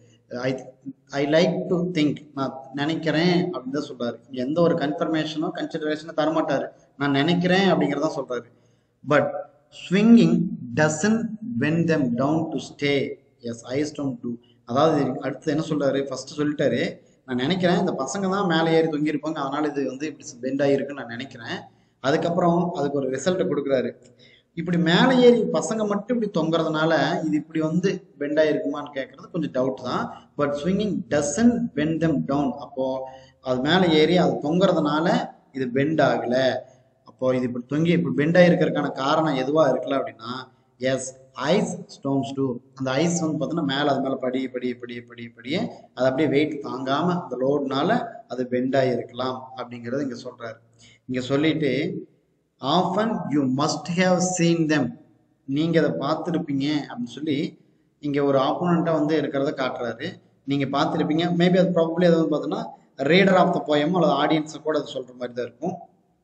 I I like to think நான் நினைக்கிறேன் அப்படின்னு தான் சொல்றாரு எந்த ஒரு கன்ஃபர்மேஷனோ கன்சிடரேஷனோ தரமாட்டாரு நான் நினைக்கிறேன் அப்படிங்கிறதா சொல்றாரு but swinging doesn't bend them down to stay as ice down do அதாவது அடுத்து என்ன சொல்றாரு ஃபர்ஸ்ட் சொல்லிட்டாரு நான் நினைக்கிறேன் இந்த பசங்க தான் மேலே ஏறி தொங்கியிருப்பாங்க அதனால இது வந்து இப்படி பெண்ட் ஆகிருக்குன்னு நான் நினைக்கிறேன் அதுக்கப்புறம் அதுக்கு ஒரு ரிசல்ட்டை கொடுக்குறாரு இப்படி மேலே ஏறி பசங்க மட்டும் இப்படி தொங்குறதுனால இது இப்படி வந்து பெண்ட் ஆயிருக்குமான்னு கேட்கறது கொஞ்சம் டவுட் தான் but swinging doesn't bend them down அப்போ அது மேலே ஏறி அது தொங்குறதுனால இது பெண்ட் ஆகல அப்போ இது இப்படி தொங்கி இப்படி பெண்ட் ஆயிருக்கிறதுக்கான காரணம் எதுவா இருக்கலாம் அப்படின்னா எஸ் ஐஸ் ஸ்டோன்ஸ் டூ அந்த ஐஸ் வந்து பார்த்தோன்னா மேலே அது மேலே படி படி படி படி படியே அது அப்படியே வெயிட் தாங்காம அந்த லோடுனால அது பெண்ட் ஆகிருக்கலாம் அப்படிங்கிறது இங்கே சொல்றாரு இங்கே சொல்லிட்டு often you must have seen them நீங்கள் அதை பார்த்துருப்பீங்க அப்படின்னு சொல்லி இங்கே ஒரு ஆப்போனண்ட்டாக வந்து இருக்கிறத காட்டுறாரு நீங்கள் பார்த்துருப்பீங்க மேபி அது ப்ராபப்ளி அது வந்து பார்த்தோன்னா ரீடர் ஆஃப் த போயமோ அல்லது ஆடியன்ஸை கூட அது சொல்கிற மாதிரி தான் இருக்கும்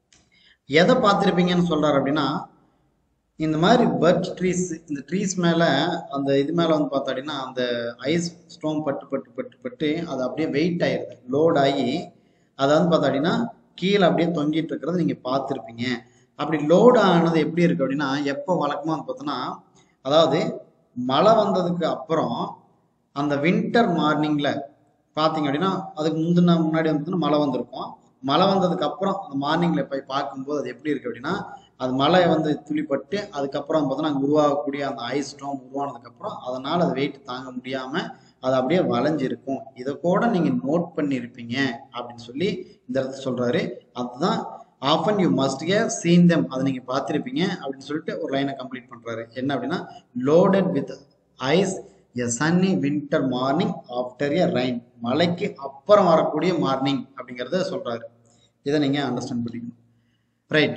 எதை பார்த்துருப்பீங்கன்னு சொல்றாரு அப்படின்னா இந்த மாதிரி பர்ச் ட்ரீஸ் இந்த ட்ரீஸ் மேல அந்த இது மேல வந்து பார்த்தா அப்படின்னா அந்த ஐஸ் ஸ்டோம் பட்டு பட்டு பட்டு பட்டு அது அப்படியே வெயிட் ஆயிருது லோட் ஆகி அதை வந்து பார்த்தா அப்படின்னா கீழே அப்படியே தொங்கிட்டு இருக்கிறத நீங்க பார்த்துருப்பீங்க அப்படி லோட் ஆனது எப்படி இருக்கு அப்படின்னா எப்போ வழக்கமா வந்து பார்த்தோன்னா அதாவது மழை வந்ததுக்கு அப்புறம் அந்த வின்டர் மார்னிங்ல பார்த்தீங்க அப்படின்னா அதுக்கு முந்தின முன்னாடி வந்து மழை வந்திருக்கும் மழை வந்ததுக்கு அப்புறம் அந்த மார்னிங்ல போய் பார்க்கும்போது அது எப்படி இருக்கு அப்படின்னா அது மழை வந்து துளிப்பட்டு அதுக்கப்புறம் பார்த்தோன்னா அங்கே உருவாகக்கூடிய அந்த ஐஸ் ஸ்டோம் உருவானதுக்கு அப்புறம் அதனால அது வெயிட் தாங்க முடியாம அது அப்படியே வளைஞ்சிருக்கும் இதை கூட நீங்க நோட் பண்ணியிருப்பீங்க அப்படின்னு சொல்லி இந்த இடத்துல சொல்றாரு அதுதான் often you must have seen them அதை நீங்க பார்த்திருப்பீங்க அப்படின்னு சொல்லிட்டு ஒரு லைனை கம்ப்ளீட் பண்றாரு என்ன அப்படின்னா loaded with ice a sunny winter morning after a rain மழைக்கு அப்புறம் வரக்கூடிய மார்னிங் அப்படிங்கிறத சொல்றாரு இதை நீங்க அண்டர்ஸ்டாண்ட் பண்ணிக்கணும் ரைட்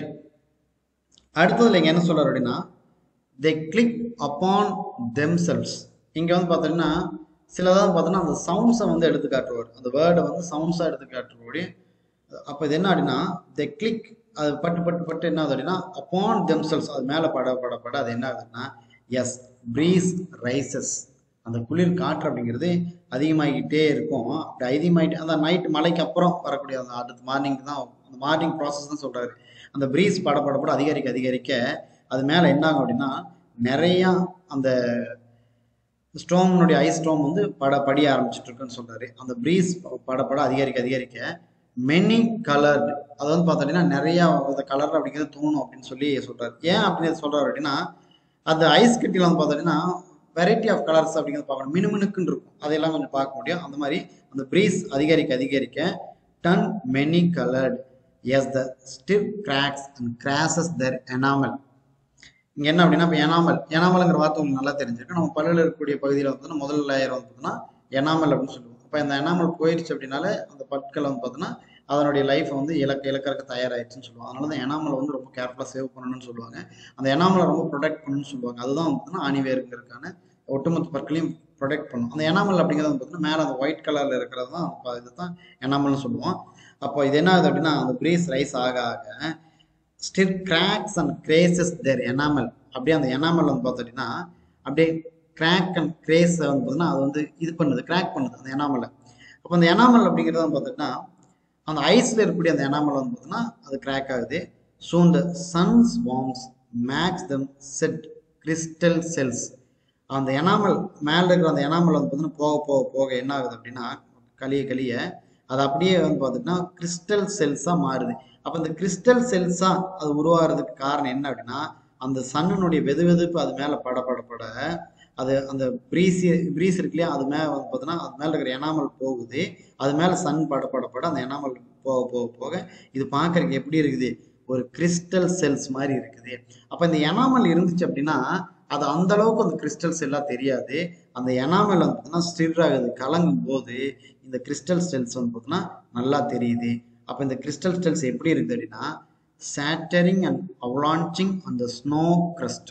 அடுத்ததுல இங்க என்ன சொல்றாரு அப்படின்னா தே கிளிக் அப்பான் தெம்செல்ஸ் இங்க வந்து பார்த்தீங்கன்னா சிலதாவது பார்த்தோன்னா அந்த சவுண்ட்ஸை வந்து எடுத்து காட்டுவார் அந்த வேர்டை வந்து சவுண்ட்ஸாக எடுத்து காட்டுறபடி அப்போ இது என்ன அப்படின்னா த கிளிக் அது பட்டு பட்டு பட்டு என்ன ஆகுது அப்படின்னா அப்பான் தெம்செல்ஸ் அது மேலே பட பட பட அது என்ன ஆகுதுன்னா எஸ் ப்ரீஸ் ரைசஸ் அந்த குளிர் காற்று அப்படிங்கிறது அதிகமாகிக்கிட்டே இருக்கும் அப்படி அதிகமாகிட்டு அந்த நைட் மலைக்கு அப்புறம் வரக்கூடிய அந்த அடுத்த மார்னிங் தான் அந்த மார்னிங் ப்ராசஸ் தான் சொல்கிறாரு அந்த ப்ரீஸ் பட பட பட அதிகரிக்க அதிகரிக்க அது மேலே என்ன ஆகும் அப்படின்னா நிறையா அந்த ஸ்டோம்னுடைய ஐஸ் ஸ்டோம் வந்து பட படிய ஆரம்பிச்சிட்டு இருக்குன்னு சொல்றாரு அந்த ப்ரீஸ் பட பட அதிகரிக்க அதிகரிக்க மெனி கலர்டு அது வந்து பார்த்தோம்னா நிறைய அந்த கலர் அப்படிங்கிறது தோணும் அப்படின்னு சொல்லி சொல்றாரு ஏன் அப்படின்னு சொல்றாரு அப்படின்னா அந்த ஐஸ் கட்டியில் வந்து பார்த்தோம்னா வெரைட்டி ஆஃப் கலர்ஸ் அப்படிங்கிறது பார்க்கணும் மினுமினுக்குன்னு இருக்கும் அதையெல்லாம் கொஞ்சம் பார்க்க முடியும் அந்த மாதிரி அந்த ப்ரீஸ் அதிகரிக்க அதிகரிக்க turn many coloured as the stir cracks and crazes their enamel இங்கே என்ன அப்படின்னா இப்போ எனாமல் எனாமல்ங்கிற வார்த்தை உங்களுக்கு நல்லா தெரிஞ்சிருக்கு நம்ம பல்லில் இருக்கக்கூடிய பகுதியில் வந்து முதல் லேயர் வந்து பார்த்தோன்னா எனாமல் அப்படின்னு சொல்லுவோம் அப்போ இந்த எனாமல் போயிடுச்சு அப்படின்னாலே அந்த பற்கள் வந்து பார்த்தோன்னா அதனுடைய லைஃப் வந்து இலக்க இலக்கறக்கு தயாராகிடுச்சுன்னு சொல்லுவாங்க அதனால தான் எனாமல் வந்து ரொம்ப கேர்ஃபுல்லாக சேவ் பண்ணணும்னு சொல்லுவாங்க அந்த எனாமலை ரொம்ப ப்ரொடெக்ட் பண்ணணும்னு சொல்லுவாங்க அதுதான் வந்து பார்த்தீங்கன்னா ஆணிவேருங்கிறதுக்கான ஒட்டுமொத்த பற்களையும் ப்ரொடெக்ட் பண்ணும் அந்த எனாமல் அப்படிங்கிறது வந்து பார்த்தீங்கன்னா மேலே அந்த ஒயிட் கலரில் இருக்கிறது தான் அப்ப இதுதான் எனாமல்னு சொல்லுவோம் அப்போ இது என்ன ஆகுது அப்படின்னா அந்த ப்ரீஸ் ரைஸ் ஆக ஆக still cracks and crazes their enamel அப்படியே அந்த எனாமல் வந்து பார்த்தோம்னா அப்படியே கிராக் அண்ட் கிரேஸ் வந்து பார்த்தீங்கன்னா அது வந்து இது பண்ணுது கிராக் பண்ணுது அந்த எனாமலை அப்போ அந்த எனாமல் அப்படிங்கிறது வந்து பார்த்துட்டா அந்த ஐஸில் இருக்கக்கூடிய அந்த எனாமல் வந்து பார்த்தீங்கன்னா அது கிராக் ஆகுது ஸோ இந்த sun's warmth makes them shed crystal shells அந்த எனாமல் மேலே இருக்கிற அந்த எனாமல் வந்து பார்த்தீங்கன்னா போக போக போக என்ன ஆகுது அப்படின்னா கலிய கலிய அது அப்படியே வந்து பார்த்துட்டுனா கிறிஸ்டல் செல்ஸாக மாறுது அப்போ இந்த கிறிஸ்டல் செல்ஸாக அது உருவாகிறதுக்கு காரணம் என்ன அப்படின்னா அந்த சன்னுடைய வெது வெதுப்பு அது மேலே பட பட பட அது அந்த ப்ரீஸி ப்ரீஸ் இருக்கு இல்லையா அது மேலே வந்து பார்த்தோன்னா அது மேலே இருக்கிற எனாமல் போகுது அது மேலே சன் பட பட பட அந்த எனாமல் போக போக போக இது பார்க்கறதுக்கு எப்படி இருக்குது ஒரு கிறிஸ்டல் செல்ஸ் மாதிரி இருக்குது அப்போ இந்த எனாமல் இருந்துச்சு அப்படின்னா அது அந்த அளவுக்கு அந்த கிறிஸ்டல் செல்லாக தெரியாது அந்த எனாமல் வந்து பார்த்தீங்கன்னா ஸ்டிர் ஆகுது கலங்கும் போது இந்த கிறிஸ்டல் செல்ஸ் வந்து பார்த்தீங்கன்னா நல்லா தெரியுது அப்போ இந்த கிறிஸ்டல் செல்ஸ் எப்படி இருக்குது அப்படின்னா சேட்டரிங் அண்ட் அவலான்ச்சிங் அந்த ஸ்னோ கிரஸ்ட்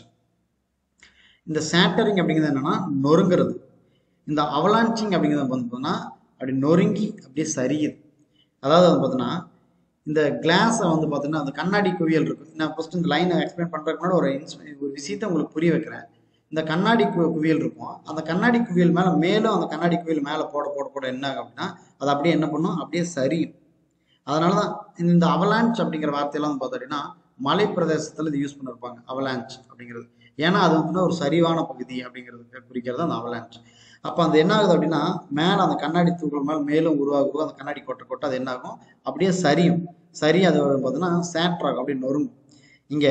இந்த சேட்டரிங் அப்படிங்கிறது என்னன்னா நொறுங்கிறது இந்த அவலான்ச்சிங் அப்படிங்கிறது வந்து பார்த்தோன்னா அப்படி நொறுங்கி அப்படியே சரியுது அதாவது வந்து பார்த்தோன்னா இந்த கிளாஸை வந்து பார்த்தீங்கன்னா அந்த கண்ணாடி குவியல் இருக்கும் நான் ஃபர்ஸ்ட் இந்த லைனை எக்ஸ்பிளைன் பண்ணுறதுக்கு முன்னாடி ஒரு இன்ஸ் ஒரு விஷயத்தை உங்களுக்கு புரிய வைக்கிறேன் இந்த கண்ணாடி கு குவியல் இருக்கும் அந்த கண்ணாடி குவியல் மேலே மேலும் அந்த கண்ணாடி குவியல் மேலே போட போட போட என்ன ஆகும் அப்படின்னா அது அப்படியே என்ன பண்ணும் அப்படியே சரியும் அதனால தான் இந்த அவலான்ச் அப்படிங்கிற வார்த்தையெல்லாம் வந்து பார்த்தோம்னா மலை பிரதேசத்தில் இது யூஸ் பண்ணிருப்பாங்க அவலான்ச் அப்படிங்கிறது ஏன்னா அது வந்து ஒரு சரிவான பகுதி அப்படிங்கிறதுக்கு குறிக்கிறது அந்த அவலான்ச் அப்போ அந்த என்ன ஆகுது அப்படின்னா மேலே அந்த கண்ணாடி தூக்கல் மேலே மேலும் உருவாகும் அந்த கண்ணாடி கொட்டை கொட்டை அது என்ன ஆகும் அப்படியே சரியும் சரி அது பார்த்தீங்கன்னா சேட்ராகும் அப்படி நொறுங்கும் இங்கே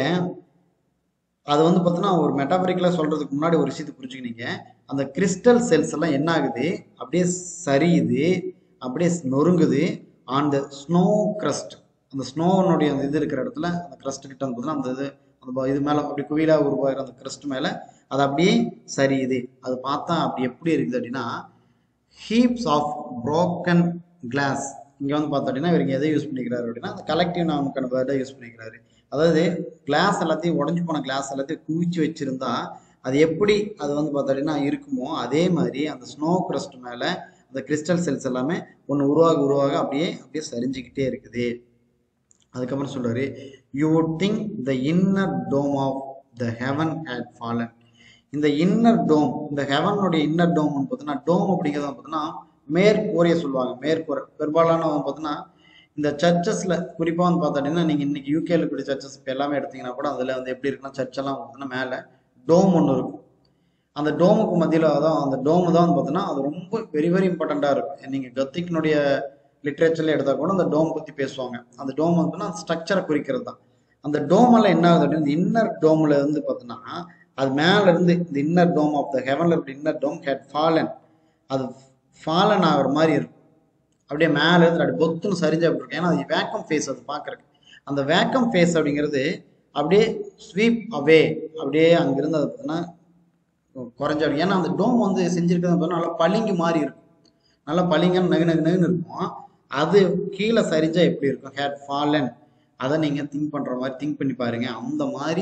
அது வந்து பார்த்தீங்கன்னா ஒரு மெட்டாபரிக்கலாக சொல்கிறதுக்கு முன்னாடி ஒரு விஷயத்தை புரிஞ்சுக்கினீங்க அந்த கிறிஸ்டல் செல்ஸ் எல்லாம் என்ன ஆகுது அப்படியே சரியுது அப்படியே நொறுங்குது ஆன் த ஸ்னோ கிரஸ்ட் அந்த ஸ்னோனுடைய அந்த இது இருக்கிற இடத்துல அந்த கிரஸ்ட் கிட்ட வந்து பார்த்தீங்கன்னா அந்த இது அந்த ப- இது மேலே அப்படி குவிலாக உருவாகிற அந்த கிரஸ்ட் மேலே அது அப்படியே சரியுது அது பார்த்தா அப்படி எப்படி இருக்குது அப்படின்னா ஹீப்ஸ் ஆஃப் broken கிளாஸ் இங்கே வந்து பார்த்தோம் அப்படின்னா இவருக்கு எதை யூஸ் பண்ணிக்கிறாரு அப்படின்னா அந்த கலெக்டிவ் நாமுக்கான வேர்டை யூஸ் பண்ணிக்கிறாரு அதாவது கிளாஸ் எல்லாத்தையும் உடஞ்சி போன கிளாஸ் எல்லாத்தையும் குவிச்சு வச்சிருந்தா அது எப்படி அது வந்து பார்த்தோம் அப்படின்னா இருக்குமோ அதே மாதிரி அந்த ஸ்னோ crust மேலே அந்த கிறிஸ்டல் செல்ஸ் எல்லாமே ஒன்று உருவாக உருவாக அப்படியே அப்படியே சரிஞ்சுக்கிட்டே இருக்குது அதுக்கப்புறம் சொல்றாரு you would think the inner dome of the heaven had fallen இந்த இன்னர் டோம் இந்த ஹெவனுடைய இன்னர் டோம் பார்த்தீங்கன்னா டோம் அப்படிங்கிறது வந்து பார்த்தீங்கன்னா மேற்கூரையை சொல்லுவாங்க மேற்கூரை பெரும்பாலான வந்து பார்த்தீங்கன்னா இந்த சர்ச்சஸ்ல குறிப்பாக வந்து பார்த்தீங்கன்னா நீங்கள் இன்னைக்கு யூகேல இருக்கக்கூடிய சர்ச்சஸ் இப்போ எல்லாமே எடுத்தீங்கன்னா கூட அதில் வந்து எப்படி இருக்குன்னா சர்ச்செல்லாம் பார்த்தீங்கன்னா மேலே டோம் ஒன்று இருக்கும் அந்த டோமுக்கு மத்தியில் அதான் அந்த டோமு தான் வந்து பார்த்தீங்கன்னா அது ரொம்ப வெரி வெரி இம்பார்ட்டண்ட்டாக இருக்கும் நீங்கள் கத்திக்கினுடைய லிட்ரேச்சர்ல எடுத்தால் கூட அந்த டோம் பற்றி பேசுவாங்க அந்த டோம் வந்து அந்த ஸ்ட்ரக்சரை குறிக்கிறது தான் அந்த டோமெல்லாம் என்ன ஆகுது அப்படின்னா இன்னர் டோமில் இருந்து பார்த்தீங்கன்னா அது மேல இருந்து இந்த இன்னர் டோம் ஆஃப் த ஹெவன்ல இருக்க இன்னர் டோம் ஹேட் ஃபாலன் அது ஃபாலன் ஆகிற மாதிரி இருக்கும் அப்படியே மேலே இருந்து அப்படி பொத்துன்னு சரிஞ்சு அப்படி இருக்கும் ஏன்னா அது வேக்கம் ஃபேஸ் அது பார்க்கறதுக்கு அந்த வேக்கம் ஃபேஸ் அப்படிங்கிறது அப்படியே ஸ்வீப் அவே அப்படியே அங்கிருந்து அது பார்த்தீங்கன்னா குறைஞ்ச ஏன்னா அந்த டோம் வந்து செஞ்சிருக்கிறது பார்த்தீங்கன்னா நல்லா பளிங்கு மாதிரி இருக்கும் நல்லா பளிங்கன்னு நகு நகு நகுன்னு இருக்கும் அது கீழே சரிஞ்சா எப்படி இருக்கும் ஹேட் ஃபாலன் அதை நீங்கள் திங்க் பண்ணுற மாதிரி திங்க் பண்ணி பாருங்க அந்த மாதிரி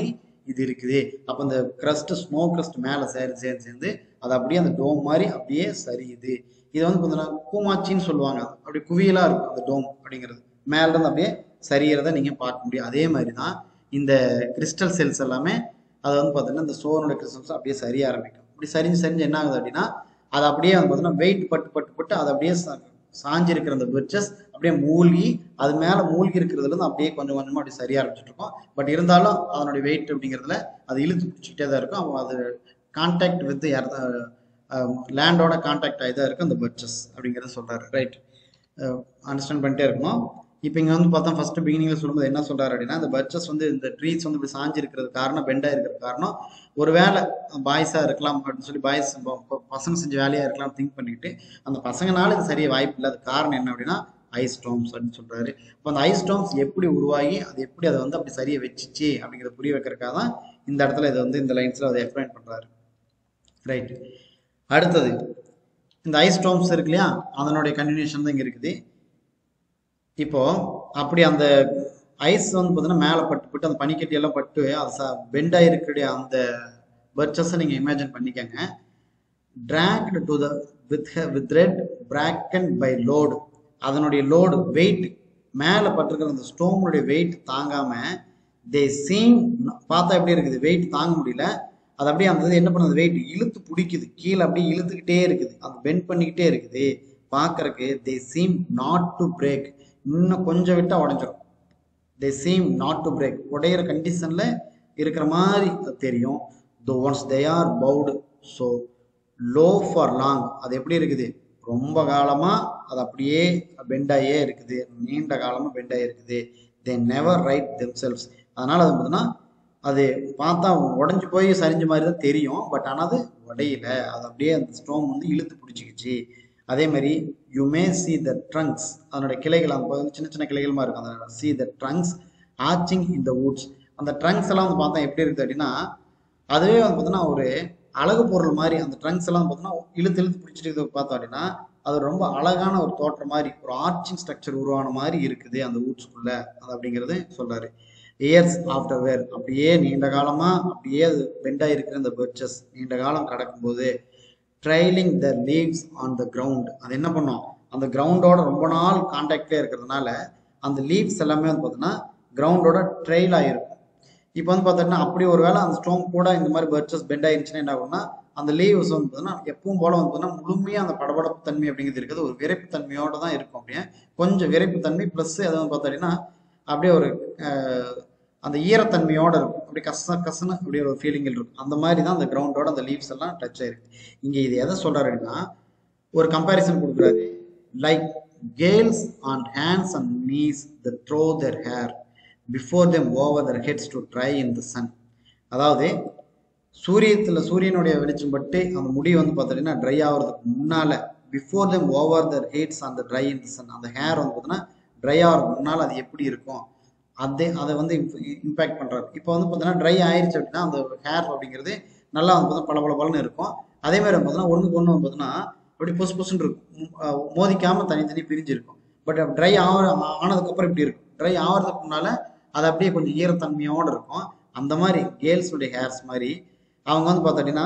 இது இருக்குது அப்போ அந்த crust ஸ்னோ crust மேலே சேர்ந்து சேர்ந்து சேர்ந்து அது அப்படியே அந்த டோம் மாதிரி அப்படியே சரியுது இது வந்து பார்த்தீங்கன்னா கூமாச்சின்னு சொல்லுவாங்க அப்படி குவியலாக இருக்கும் அந்த டோம் அப்படிங்கிறது மேல இருந்து அப்படியே சரியறத நீங்கள் பார்க்க முடியும் அதே மாதிரி தான் இந்த கிறிஸ்டல் செல்ஸ் எல்லாமே அது வந்து பார்த்தீங்கன்னா இந்த சோனோட கிறிஸ்டல்ஸ் அப்படியே சரிய ஆரம்பிக்கும் இப்படி சரிஞ்சு சரிஞ்சு என்ன ஆகுது அப்படின்னா அது அப்படியே வந்து பார்த்தீங்கன்னா வெயிட் பட்டு பட்டு பட்டு அது அப்படியே சா- சாஞ்சு இருக்கிற அந்த பெட்சஸ் அப்படியே மூழ்கி அது மேலே மூழ்கி இருக்கிறதுல இருந்து அப்படியே கொஞ்சம் கொஞ்சமாக அப்படி சரிய ஆரம்பிச்சுட்டு இருக்கும் பட் இருந்தாலும் அதனுடைய வெயிட் அப்படிங்கிறதுல அது இழுத்து பிடிச்சிக்கிட்டே தான் இருக்கும் அப்போ அது கான்டாக்ட் வித் லேண்டோட கான்டாக்ட் ஆகி தான் இருக்கும் அந்த பட்சஸ் அப்படிங்கிறத சொல்றாரு ரைட் அண்டர்ஸ்டாண்ட் பண்ணிட்டே இருக்கணும் இப்போ இங்கே வந்து பார்த்தா ஃபர்ஸ்ட் பிகினிங்ல சொல்லும்போது என்ன சொல்றாரு அப்படின்னா இந்த பட்சஸ் வந்து இந்த ட்ரீஸ் வந்து இப்படி சாஞ்சு இருக்கிறது காரணம் பெண்டா இருக்கிறது காரணம் ஒருவேளை பாய்ஸா இருக்கலாம் அப்படின்னு சொல்லி பாய்ஸ் பசங்க செஞ்ச வேலையா இருக்கலாம் திங்க் பண்ணிக்கிட்டு அந்த பசங்கனால இது சரியா வாய்ப்பு இல்லை அது காரணம் என்ன அப்படின்னா ஐஸ் ஸ்டோம்ஸ் அப்படின்னு சொல்றாரு இப்போ அந்த ஐஸ் ஸ்டோம்ஸ் எப்படி உருவாகி அது எப்படி அதை வந்து அப்படி சரியா வச்சுச்சு அப்படிங்கிறத புரிய வைக்கிறதுக்காக தான் இந்த இடத்துல இதை வந்து இந்த லைன்ஸ்ல அதை எக்ஸ்பிளைன் பண்றாரு ரைட் அடுத்தது இந்த ஐஸ் ஸ்டோம்ஸ் இருக்கு இல்லையா அதனுடைய கண்டினியூஷன் தான் இங்க இருக்குது இப்போ அப்படி அந்த ஐஸ் வந்து பார்த்தீங்கன்னா மேலே பட்டு பட்டு அந்த பனிக்கட்டி எல்லாம் பட்டு அது ச பெண்ட் ஆகிருக்கக்கூடிய அந்த பர்ச்சஸை நீங்கள் இமேஜின் பண்ணிக்கங்க dragged to the with with red bracken by load அதனுடைய லோடு வெயிட் மேலே பட்டிருக்கிற அந்த ஸ்டோனுடைய வெயிட் தாங்காம தே சீம் பார்த்தா எப்படி இருக்குது வெயிட் தாங்க முடியல அது அப்படியே அந்த இது என்ன பண்ணுது வெயிட் இழுத்து பிடிக்குது கீழே அப்படியே இழுத்துக்கிட்டே இருக்குது அது பெண்ட் பண்ணிக்கிட்டே இருக்குது பார்க்கறக்கு they seem not to break இன்னும் கொஞ்சம் விட்டா உடஞ்சிரும் they seem not to break உடையிற கண்டிஷன்ல இருக்கிற மாதிரி அது தெரியும் though once they are bowed so low for long அது எப்படி இருக்குது ரொம்ப காலமா அது அப்படியே பெண்டாயே இருக்குது நீண்ட காலமா பெண்டாயே இருக்குது தே நெவர் ரைட் தெம்செல்ஸ் அதனால அது பார்த்தீங்கன்னா அது பார்த்தா உடஞ்சி போய் சரிஞ்ச மாதிரி தான் தெரியும் பட் ஆனால் அது உடையல அது அப்படியே அந்த ஸ்டோன் வந்து இழுத்து பிடிச்சிக்கிச்சு அதே மாதிரி you may see the trunks அதனுடைய கிளைகள் அந்த பகுதி சின்ன சின்ன கிளைகள் மாதிரி இருக்கும் அந்த see the trunks arching in the woods அந்த ட்ரங்க்ஸ் எல்லாம் வந்து பார்த்தா எப்படி இருக்குது அப்படின்னா அதுவே வந்து பார்த்தீங்கன்னா ஒரு அழகு பொருள் மாதிரி அந்த ட்ரங்க்ஸ் எல்லாம் பார்த்தீங்கன்னா இழுத்து இழுத்து பிடிச்சிட்டு இருக்கிறத பார்த்தோம் அப்படின்னா அது ரொம்ப அழகான ஒரு தோற்றம் மாதிரி ஒரு ஆர்ச்சிங் ஸ்ட்ரக்சர் உருவான மாதிரி இருக்குது அந்த ஊட்ஸ்குள்ள அது அப்படிங்கிறது சொல்றாரு இயர்ஸ் ஆஃப்டர் வேர் அப்படியே நீண்ட காலமா அப்படியே அது பெண்டாக இருக்கிற இந்த பெர்ச்சஸ் நீண்ட காலம் கடக்கும்போது trailing the leaves on the ground அது என்ன பண்ணும் அந்த கிரவுண்டோட ரொம்ப நாள் கான்டாக்ட்லேயே இருக்கிறதுனால அந்த லீவ்ஸ் எல்லாமே வந்து பார்த்தீங்கன்னா கிரவுண்டோட ட்ரெயில் ஆகிருக்கும் இப்போ வந்து பார்த்தீங்கன்னா அப்படி ஒரு வேளை அந்த ஸ்டோன் கூட இந்த மாதிரி பர்ச்சஸ் பெண்ட் ஆயிருச்சுன்னா என்ன ஆகும்னா அந்த லீவ்ஸ் வந்து பார்த்தீங்கன்னா எப்பவும் போல வந்து பார்த்தீங்கன்னா முழுமையாக அந்த படபடப்பு தன்மை அப்படிங்கிறது இருக்குது ஒரு விரைப்பு தன்மையோட தான் இருக்கும் அப்படியே கொஞ்சம் விரைப்பு தன்மை ப்ளஸ் அது வந்து பார்த்தீங்கன்னா அப்படியே ஒரு அஹ், அந்த ஈரத்தன்மையோட இருக்கும் அப்படியே கச கசன்னு அப்படியே ஒரு ஃபீலிங்கில் இருக்கும் அந்த மாதிரி தான் அந்த கிரவுண்டோட அந்த லீவ்ஸ் எல்லாம் டச் ஆயிருக்கு இங்கே இது எதை சொல்றாரு அப்படின்னா ஒரு கம்பேரிசன் கொடுக்குறாரு like girls on hands and knees the throw their hair before them over their heads to dry in the sun அதாவது சூரியத்தில் சூரியனுடைய வெளிச்சம் பட்டு அந்த முடி வந்து பார்த்தீங்கன்னா ட்ரை ஆகிறதுக்கு முன்னால before them over their heads அந்த ட்ரை இன் த சன் அந்த ஹேர் வந்து பார்த்தீங்கன்னா ட்ரை ஆகிறதுக்கு முன்னால் அது எப்படி இருக்கும் அதே அதை வந்து இம்பேக்ட் பண்ணுறாரு இப்போ வந்து பார்த்தீங்கன்னா ட்ரை ஆயிருச்சு அப்படின்னா அந்த ஹேர் அப்படிங்கிறது நல்லா வந்து பார்த்தீங்கன்னா பல பல பலன்னு இருக்கும் அதே மாதிரி வந்து பார்த்தீங்கன்னா ஒன்றுக்கு ஒன்று வந்து பார்த்தீங்கன்னா அப்படி புசு புசுன்னு இருக்கும் ம், அஹ் மோதிக்காம தனித்தனி பிரிஞ்சு இருக்கும் பட் ட்ரை ஆகிற ஆனதுக்கப்புறம் இப்படி இருக்கும் ட்ரை ஆகிறதுக்கு முன்னால அது அப்படியே கொஞ்சம் ஈரத்தன்மையோடு இருக்கும் அந்த மாதிரி கேர்ள்ஸுடைய ஹேர்ஸ் மாதிரி அவங்க வந்து பார்த்தீங்கன்னா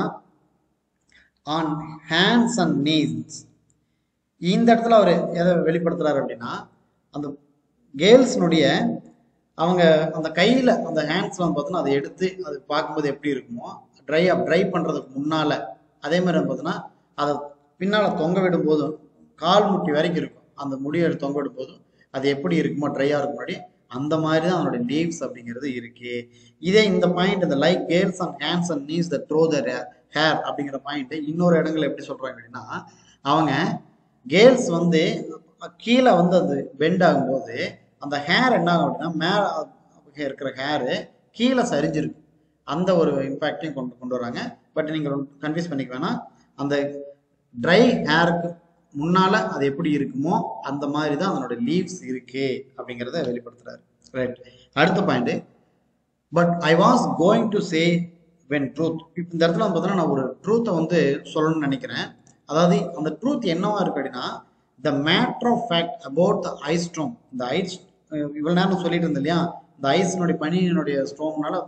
ஆன் ஹேண்ட்ஸ் அண்ட் நீஸ் இந்த இடத்துல அவர் எதை வெளிப்படுத்துறாரு அப்படின்னா அந்த கேர்ள்ஸ்னுடைய அவங்க அந்த கையில் அந்த ஹேண்ட்ஸில் வந்து பார்த்தோன்னா அதை எடுத்து அது பார்க்கும்போது எப்படி இருக்குமோ ட்ரை ட்ரை பண்ணுறதுக்கு முன்னால் அதே மாதிரி வந்து பார்த்தோன்னா அதை பின்னால் தொங்க விடும் போதும் கால் முட்டி வரைக்கும் இருக்கும் அந்த முடியை எடுத்து தொங்க விடும் போதும் அது எப்படி இருக்குமோ ட்ரையாக இருக்கும் முன்னாடி அந்த மாதிரி தான் அதனுடைய லீவ்ஸ் அப்படிங்கிறது இருக்கு இதே இந்த பாயிண்ட் இந்த like girls and hands and knees the throw the hair அப்படிங்கிற பாயிண்ட் இன்னொரு இடங்கள்ல எப்படி சொல்றாங்க அப்படின்னா அவங்க கேர்ள்ஸ் வந்து கீழே வந்து அது பெண்ட் ஆகும்போது அந்த ஹேர் என்ன ஆகும் அப்படின்னா மேலே இருக்கிற ஹேரு கீழே சரிஞ்சிருக்கு அந்த ஒரு இம்பேக்டையும் கொண்டு கொண்டு வராங்க பட் நீங்கள் கன்ஃபியூஸ் பண்ணிக்க வேணாம் அந்த ட்ரை ஹேருக்கு முன்னால அது எப்படி இருக்குமோ அந்த மாதிரி தான் அதனோட லீவ்ஸ் இருக்கு அப்படிங்கிறத வெளிப்படுத்துறாரு ரைட் அடுத்த point but I was going to say when truth இப்போ இந்த இடத்துல வந்து பார்த்தீங்கன்னா நான் ஒரு ட்ரூத்தை வந்து சொல்லணும்னு நினைக்கிறேன் அதாவது அந்த ட்ரூத் என்னவா இருக்கு அப்படின்னா the matter of fact about the ice storm இந்த ஐஸ் இவ்வளோ நேரம் சொல்லிட்டு இருந்தேன் இல்லையா இந்த ஐஸ்னுடைய பனியினுடைய ஸ்ட்ரோம்னால அந்த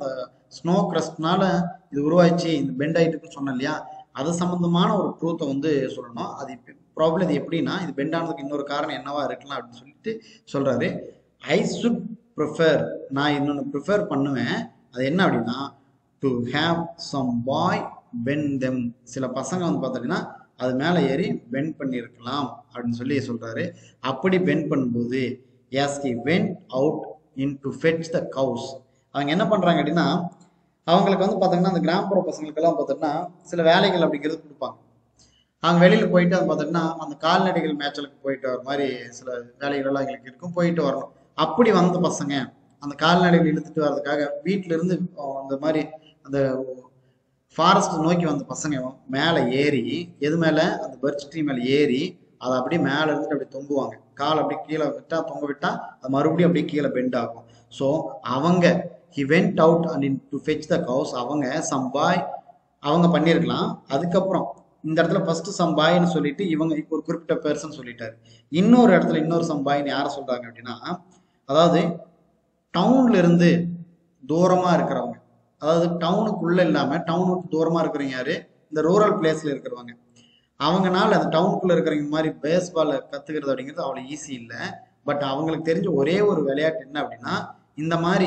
ஸ்னோ கிரஸ்ட்னால இது உருவாயிச்சு இந்த பெண்ட் ஆயிட்டுன்னு சொன்னேன் இல்லையா அது சம்பந்தமான ஒரு ப்ரூத்தை வந்து சொல்லணும் அது ப்ராப்ளம் இது எப்படின்னா இது பெண்ட் ஆனதுக்கு இன்னொரு காரணம் என்னவா இருக்கலாம் அப்படின்னு சொல்லிட்டு சொல்றாரு ஐ சுட் ப்ரிஃபர் நான் இன்னொன்று ப்ரிஃபர் பண்ணுவேன் அது என்ன அப்படின்னா to have some boy bend them சில பசங்க வந்து பார்த்தீங்கன்னா அது மேலே ஏறி பெண்ட் பண்ணியிருக்கலாம் அப்படின்னு சொல்லி சொல்றாரு அப்படி பெண்ட் பண்ணும்போது as he went out in to fetch the cows அவங்க என்ன பண்றாங்க அப்படின்னா அவங்களுக்கு வந்து பார்த்தீங்கன்னா அந்த கிராமப்புற பசங்களுக்கெல்லாம் பார்த்தீங்கன்னா சில வேலைகள் அப்படிங்கிறது கொடுப்பாங்க அவங்க வெளியில போயிட்டு அது பார்த்தீங்கன்னா அந்த கால்நடைகள் மேய்ச்சலுக்கு போயிட்டு வர மாதிரி சில வேலைகள் எல்லாம் எங்களுக்கு இருக்கும் போயிட்டு வரணும் அப்படி வந்த பசங்க அந்த கால்நடைகள் இழுத்துட்டு வர்றதுக்காக வீட்டுல இருந்து அஹ், அந்த மாதிரி அந்த ஃபாரஸ்ட் நோக்கி வந்த பசங்க மேலே ஏறி எது மேலே அந்த பர்ச் ட்ரீ மேலே ஏறி அதை அப்படியே மேலே இருந்துட்டு அப்படியே தொங்குவாங்க கால் அப்படியே கீழே விட்டா தொங்க விட்டா அது மறுபடியும் அப்படியே கீழே பெண்ட் ஆகும் ஸோ அவங்க he went out and in to fetch the cows அவங்க சம்பாய் அவங்க பண்ணியிருக்கலாம் அதுக்கப்புறம் இந்த இடத்துல ஃபர்ஸ்ட் சம்பாய்னு சொல்லிட்டு இவங்க இப்போ ஒரு குறிப்பிட்ட பர்சன் சொல்லிட்டாரு இன்னொரு இடத்துல இன்னொரு சம்பாய்னு யாரை சொல்றாங்க அப்படின்னா அதாவது டவுன்ல இருந்து தூரமா இருக்கிறவங்க அதாவது டவுனுக்குள்ள இல்லாம டவுன் விட்டு தூரமா இருக்கிறவங்க யாரு இந்த ரூரல் பிளேஸ்ல இருக்கிறவங்க அவங்கனால அந்த டவுனுக்குள்ள இருக்கிறவங்க மாதிரி பேஸ்பால் கத்துக்கிறது அப்படிங்கிறது அவ்வளவு ஈஸி இல்லை பட் அவங்களுக்கு தெரிஞ்ச ஒரே ஒரு விளையாட்டு என்ன அப்படின்னா இந்த மாதிரி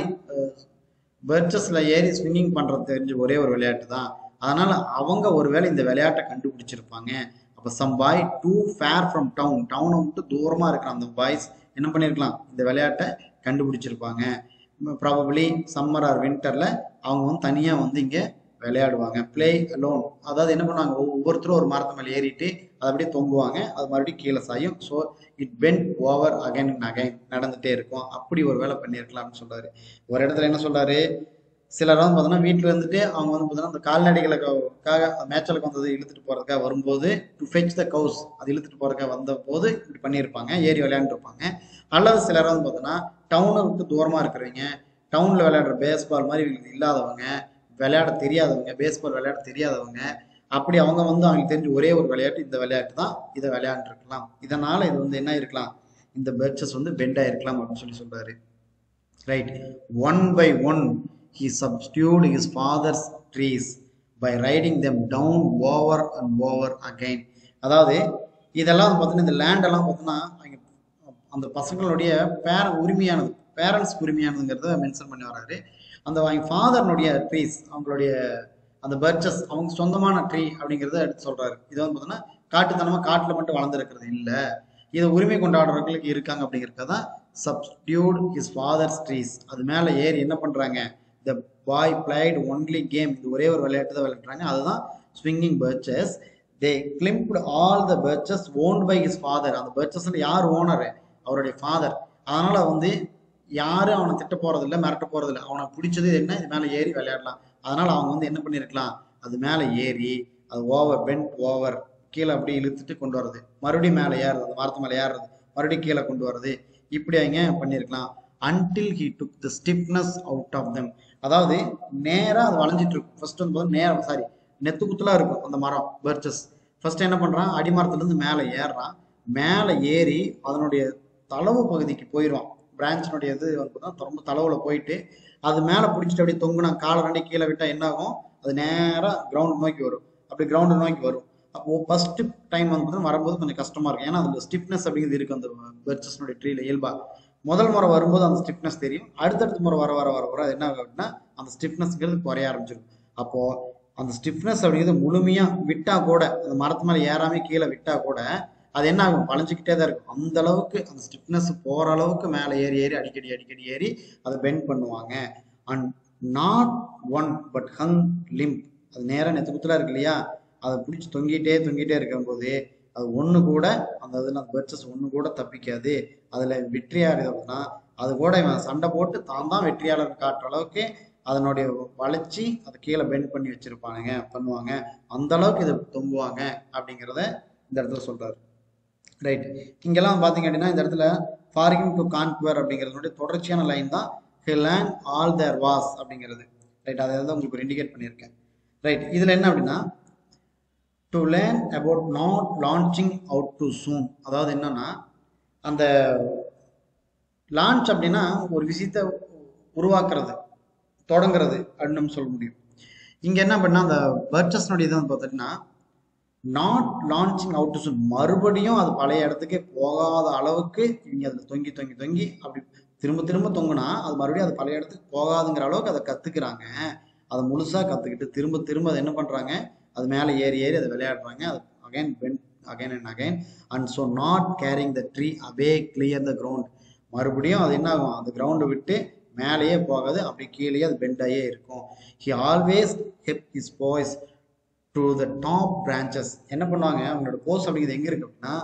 பர்ச்சஸ்ல ஏறி ஸ்விம்மிங் பண்றது தெரிஞ்ச ஒரே ஒரு விளையாட்டு தான் அதனால அவங்க ஒருவேளை இந்த விளையாட்டை கண்டுபிடிச்சிருப்பாங்க அப்ப some boy too far from town டவுனை விட்டு தூரமா இருக்கிற அந்த பாய்ஸ் என்ன பண்ணிருக்கலாம் இந்த விளையாட்டை கண்டுபிடிச்சிருப்பாங்க ப்ராபப்ளி சம்மர் ஆர் வின்டர்ல அவங்க வந்து தனியா வந்து இங்க விளையாடுவாங்க ப்ளே அலோன் அதாவது என்ன பண்ணுவாங்க ஒவ்வொருத்தரும் ஒரு மரத்து மேலே ஏறிட்டு அதை அப்படியே தொங்குவாங்க அது மறுபடியும் கீழே சாயும் so it bent over again and again நடந்துட்டே இருக்கும் அப்படி ஒரு வேலை பண்ணியிருக்கலாம்னு சொல்றாரு ஒரு இடத்துல என்ன சொல்றாரு சிலர் வந்து பார்த்தோன்னா வீட்டில் இருந்துட்டு அவங்க வந்து பார்த்தோன்னா அந்த கால்நடைகளுக்காக மேய்ச்சலுக்கு வந்தது இழுத்துட்டு போறதுக்காக வரும்போது டு ஃபெச் த கவுஸ் அது இழுத்துட்டு போறதுக்காக வந்த போது இப்படி பண்ணியிருப்பாங்க ஏறி விளையாண்டுருப்பாங்க அல்லது சிலர் வந்து பார்த்தோன்னா டவுனை விட்டு தூரமா இருக்கிறவங்க டவுன்ல விளையாடுற பேஸ்பால் மாதிரி இவங்களுக்கு இல்லாதவங்க விளையாட தெரியாதவங்க பேஸ்பால் விளையாட தெரியாதவங்க அப்படி அவங்க வந்து அவங்களுக்கு தெரிஞ்ச ஒரே ஒரு விளையாட்டு இந்த விளையாட்டு தான் இதை விளையாண்டுருக்கலாம் இதனால இது வந்து என்ன இருக்கலாம் இந்த பெர்ச்சஸ் வந்து பெண்ட் ஆயிருக்கலாம் அப்படின்னு சொல்லி சொல்றாரு right one by one he subdued his father's trees by riding them down over and over again அதாவது இதெல்லாம் வந்து பார்த்தீங்கன்னா இந்த லேண்ட் எல்லாம் பார்த்தீங்கன்னா அவங்க அந்த பசங்களுடைய பேர உரிமையானது பேரண்ட்ஸ்க்கு உரிமையானதுங்கிறத மென்ஷன் பண்ணி வராரு அந்த அவங்க ஃபாதர்னுடைய ட்ரீஸ் அவங்களுடைய அந்த பர்ச்சஸ் அவங்க சொந்தமான ட்ரீ அப்படிங்கிறத எடுத்து சொல்றாரு இது வந்து பார்த்தீங்கன்னா காட்டுத்தனமா காட்டுல மட்டும் வளர்ந்துருக்கிறது இல்லை இதை உரிமை கொண்டாடுறவங்களுக்கு இருக்காங்க அப்படிங்கிறத தான் சப்ஸ்டியூட் his father's trees அது மேலே ஏறி என்ன பண்றாங்க the boy played only game இது ஒரே ஒரு விளையாட்டு தான் விளையாடுறாங்க அதுதான் swinging birches they climbed all the birches owned by his father அந்த பர்ச்சஸ்ல யார் ஓனர் அவருடைய ஃபாதர் அதனால வந்து யாரும் அவனை திட்ட போறது இல்ல மிரட்ட போறது இல்ல அவனுக்கு பிடிச்சது என்ன இது மேல ஏறி விளையாடலாம் அதனால அவங்க வந்து என்ன பண்ணிருக்கலாம் அது மேல ஏறி அது ஓவர் பென்ட் ஓவர் கீழே அப்படியே இழுத்துட்டு கொண்டு வர்றது மறுபடியும் மேலே ஏறுறது அந்த மரத்து மேலே ஏறுறது மறுபடியும் கீழே கொண்டு வர்றது இப்படி அவங்க பண்ணியிருக்கலாம் until he took the stiffness out of them அதாவது நேரா அது வளைஞ்சிட்டு இருக்கும் ஃபர்ஸ்ட் வந்து பார்த்தா நேரம் சாரி நெத்து குத்துலா இருக்கும் அந்த மரம் பர்ச்சஸ் ஃபர்ஸ்ட் என்ன பண்றான் அடிமரத்துல இருந்து மேலே ஏறுறான் மேலே ஏறி அதனுடைய தளவு பகுதிக்கு போயிடுவான் பிரான்ச்சினுடைய இது வந்து பார்த்தா ரொம்ப தளவுல போயிட்டு அது மேலே பிடிச்சிட்டு அப்படியே தொங்குனா காலை ரெண்டி கீழே விட்டா என்ன ஆகும் அது நேரா கிரவுண்ட் நோக்கி வரும் அப்படி கிரவுண்ட் நோக்கி வரும் அப்போ ஃபர்ஸ்ட் டைம் வந்து பார்த்தீங்கன்னா வரும்போது கொஞ்சம் கஷ்டமா இருக்கும் ஏன்னா அந்த ஸ்டிப்னஸ் அப்படிங்கிறது இருக்கு அந்த பெர்ச்சஸ்னுடைய ட்ரீல இயல்பா முதல் முறை வரும்போது அந்த ஸ்டிப்னஸ் தெரியும் அடுத்தடுத்த முறை வர வர வர வர அது என்ன ஆகும் அப்படின்னா அந்த ஸ்டிப்னஸ்ங்கிறது குறைய ஆரம்பிச்சிடும் அப்போ அந்த ஸ்டிப்னஸ் அப்படிங்கிறது முழுமையா விட்டா கூட அந்த மரத்து மேலே ஏறாம கீழே விட்டா கூட அது என்ன ஆகும் வளைஞ்சிக்கிட்டே தான் இருக்கும் அந்த அளவுக்கு அந்த ஸ்டிப்னஸ் போற அளவுக்கு மேலே ஏறி ஏறி அடிக்கடி அடிக்கடி ஏறி அதை பெண்ட் பண்ணுவாங்க and not one but hung limp அது நேரா நெத்து குத்துல இருக்கு இல்லையா அதை பிடிச்சி தொங்கிட்டே தொங்கிட்டே இருக்கும்போது அது ஒன்று கூட அந்த இதில் அந்த பர்ச்சஸ் ஒன்று கூட தப்பிக்காது அதில் வெற்றியாகுது அப்படின்னா அது கூட இவன் சண்டை போட்டு தான் தான் வெற்றியாளர் காட்டுற அளவுக்கு அதனுடைய வளைச்சி அதை கீழே பெண்ட் பண்ணி வச்சிருப்பானுங்க பண்ணுவாங்க அந்த அளவுக்கு இதை தொங்குவாங்க அப்படிங்கிறத இந்த இடத்துல சொல்றாரு ரைட் இங்கெல்லாம் பார்த்தீங்க அப்படின்னா இந்த இடத்துல ஃபாரின் டு கான்குவர் அப்படிங்கிறதுனுடைய தொடர்ச்சியான லைன் தான் ஹிலான் ஆல் தேர் வாஸ் அப்படிங்கிறது ரைட் அதை தான் உங்களுக்கு இண்டிகேட் பண்ணியிருக்கேன் ரைட் இதில் என்ன அப்படின்னா to learn about not launching out too soon அதாவது என்னன்னா அந்த லான்ச் அப்படின்னா ஒரு விஷயத்த உருவாக்குறது தொடங்குறது அப்படின்னு நம்ம சொல்ல முடியும் இங்க என்ன பண்ணா அந்த பர்ச்சஸ்னுடைய இது வந்து பார்த்தீங்கன்னா நாட் லான்ச்சிங் அவுட் டு மறுபடியும் அது பழைய இடத்துக்கே போகாத அளவுக்கு இவங்க அதில் தொங்கி தொங்கி தொங்கி அப்படி திரும்ப திரும்ப தொங்குனா அது மறுபடியும் அது பழைய இடத்துக்கு போகாதுங்கிற அளவுக்கு அதை கத்துக்கிறாங்க அதை முழுசா கத்துக்கிட்டு திரும்ப திரும்ப அதை என்ன பண்றாங்க அது மேலே ஏறி ஏறி அதை விளையாடுறாங்க அது again bend again and again and so not carrying the tree away clear the ground மறுபடியும் அது என்ன ஆகும் அந்த கிரவுண்டை விட்டு மேலேயே போகாது அப்படி கீழேயே அது பெண்ட் ஆகியே இருக்கும் ஹி ஆல்வேஸ் ஹெப் his poise to the top branches என்ன பண்ணுவாங்க அவங்களோட போஸ்ட் அப்படிங்கிறது எங்க இருக்கு அப்படின்னா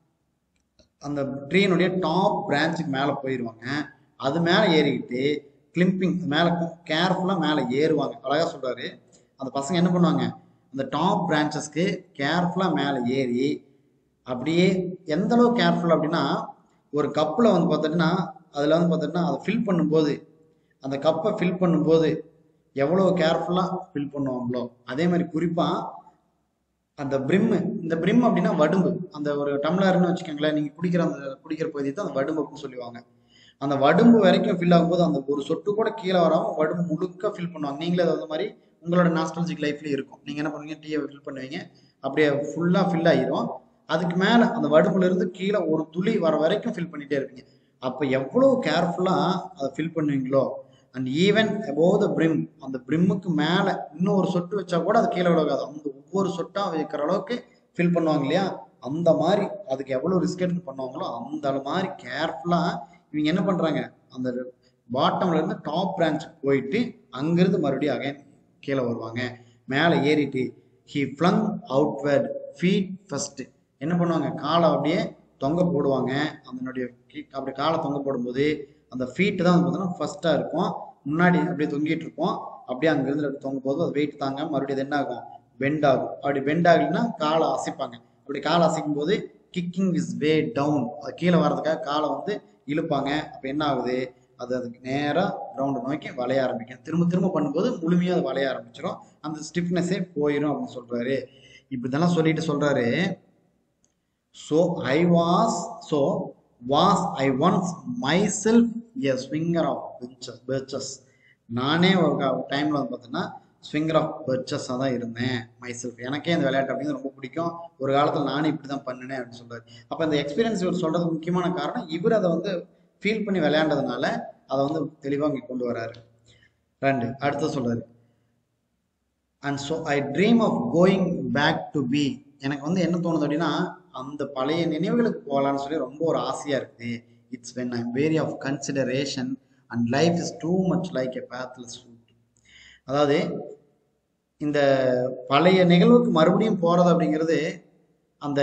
அந்த ட்ரீனுடைய டாப் பிரான்ச்சுக்கு மேலே போயிடுவாங்க அது மேலே ஏறிக்கிட்டு கிளிம்பிங் மேலே கேர்ஃபுல்லாக மேலே ஏறுவாங்க அழகா சொல்றாரு அந்த பசங்க என்ன பண்ணுவாங்க அந்த டாப் பிரான்ச்சஸ்க்கு கேர்ஃபுல்லாக மேலே ஏறி அப்படியே எந்த அளவு கேர்ஃபுல் அப்படின்னா ஒரு கப்பில் வந்து பார்த்துட்டுன்னா அதில் வந்து பார்த்துட்டுனா அதை ஃபில் பண்ணும்போது அந்த கப்பை ஃபில் பண்ணும்போது எவ்வளோ கேர்ஃபுல்லாக ஃபில் பண்ணுவாங்களோ அதே மாதிரி குறிப்பாக அந்த பிரிம்மு இந்த பிரிம் அப்படின்னா வடும்பு அந்த ஒரு டம்ளர்னு வச்சுக்கோங்களேன் நீங்கள் குடிக்கிற அந்த குடிக்கிற பகுதி தான் அந்த வடும்பு அப்படின்னு சொல்லுவாங்க அந்த வடும்பு வரைக்கும் ஃபில் ஆகும்போது அந்த ஒரு சொட்டு கூட கீழே வராமல் வடும்பு முழுக்க ஃபில் பண்ணுவாங்க நீங்களே அது மாதிரி உங்களோட நாஸ்டாலஜிக் லைஃப்லேயும் இருக்கும் நீங்கள் என்ன பண்ணுவீங்க டீயை ஃபில் பண்ணுவீங்க அப்படியே ஃபுல்லாக ஃபில் ஆகிரும் அதுக்கு மேலே அந்த வடுப்புல இருந்து கீழே ஒரு துளி வர வரைக்கும் ஃபில் பண்ணிட்டே இருப்பீங்க அப்போ எவ்வளோ கேர்ஃபுல்லாக அதை ஃபில் பண்ணுவீங்களோ and even above the brim அந்த பிரிம்முக்கு மேலே இன்னும் ஒரு சொட்டு வச்சா கூட அது கீழே விழுகாது அந்த ஒவ்வொரு சொட்டா வைக்கிற அளவுக்கு ஃபில் பண்ணுவாங்க இல்லையா அந்த மாதிரி அதுக்கு எவ்வளோ ரிஸ்க் எடுத்து பண்ணுவாங்களோ அந்த அளவு மாதிரி கேர்ஃபுல்லாக இவங்க என்ன பண்ணுறாங்க அந்த பாட்டம்ல இருந்து டாப் பிரான்ச் போயிட்டு அங்கிருந்து மறுபடியும் அகைன் கீழே வருவாங்க மேலே ஏறிட்டு he flung outward feet first என்ன பண்ணுவாங்க காலை அப்படியே தொங்க போடுவாங்க அதனுடைய கீ- அப்படி காலை தொங்க போடும்போது அந்த ஃபீட் தான் வந்து பார்த்தீங்கன்னா ஃபர்ஸ்ட்டாக இருக்கும் முன்னாடி அப்படியே தொங்கிட்டு இருப்போம் அப்படியே அங்கிருந்து அப்படி தொங்கும் போது அது வெயிட் தாங்க மறுபடியும் அது என்ன ஆகும் பெண்ட் ஆகும் அப்படி பெண்ட் ஆகலைன்னா காலை அசைப்பாங்க அப்படி காலை அசைக்கும் போது கிக்கிங் இஸ் வே டவுன் அது கீழே வர்றதுக்காக காலை வந்து இழுப்பாங்க அப்போ என்ன ஆகுது அது அதுக்கு நேராக கிரவுண்டை நோக்கி வளைய ஆரம்பிக்கும் திரும்ப திரும்ப பண்ணும்போது முழுமையாக அது வளைய ஆரம்பிச்சிடும் அந்த ஸ்டிஃப்னஸே போயிடும் அப்படின்னு சொல்றாரு இப்படி இதெல்லாம் சொல்லிட்டு சொல்றாரு so I was so was I once myself a swinger of birches birches நானே ஒரு டைமில் வந்து பார்த்தீங்கன்னா ஸ்விங்கர் ஆஃப் பெர்ச்சஸாக தான் இருந்தேன் மை செல்ஃப் எனக்கே இந்த விளையாட்டு அப்படிங்கிறது ரொம்ப பிடிக்கும் ஒரு காலத்தில் நானே இப்படி தான் பண்ணினேன் அப்படின்னு சொல்றாரு அப்போ இந்த எக்ஸ்பீரியன்ஸ் இவர் சொல்றதுக்கு முக்கியமான காரணம் இவர் அதை வந்து ஃபீல் பண்ணி விளையாண்டதுனால அதை வந்து தெளிவாக இங்கே கொண்டு வராரு ரெண்டு அடுத்து சொல்றாரு and so I dream of going back to be எனக்கு வந்து என்ன தோணுது அப்படின்னா அந்த பழைய நினைவுகளுக்கு போகலான்னு சொல்லி ரொம்ப ஒரு ஆசையா இருக்குது it's when I'm weary of consideration and life is too much like a pathless wood அதாவது இந்த பழைய நிகழ்வுக்கு மறுபடியும் போறது அப்படிங்கிறது அந்த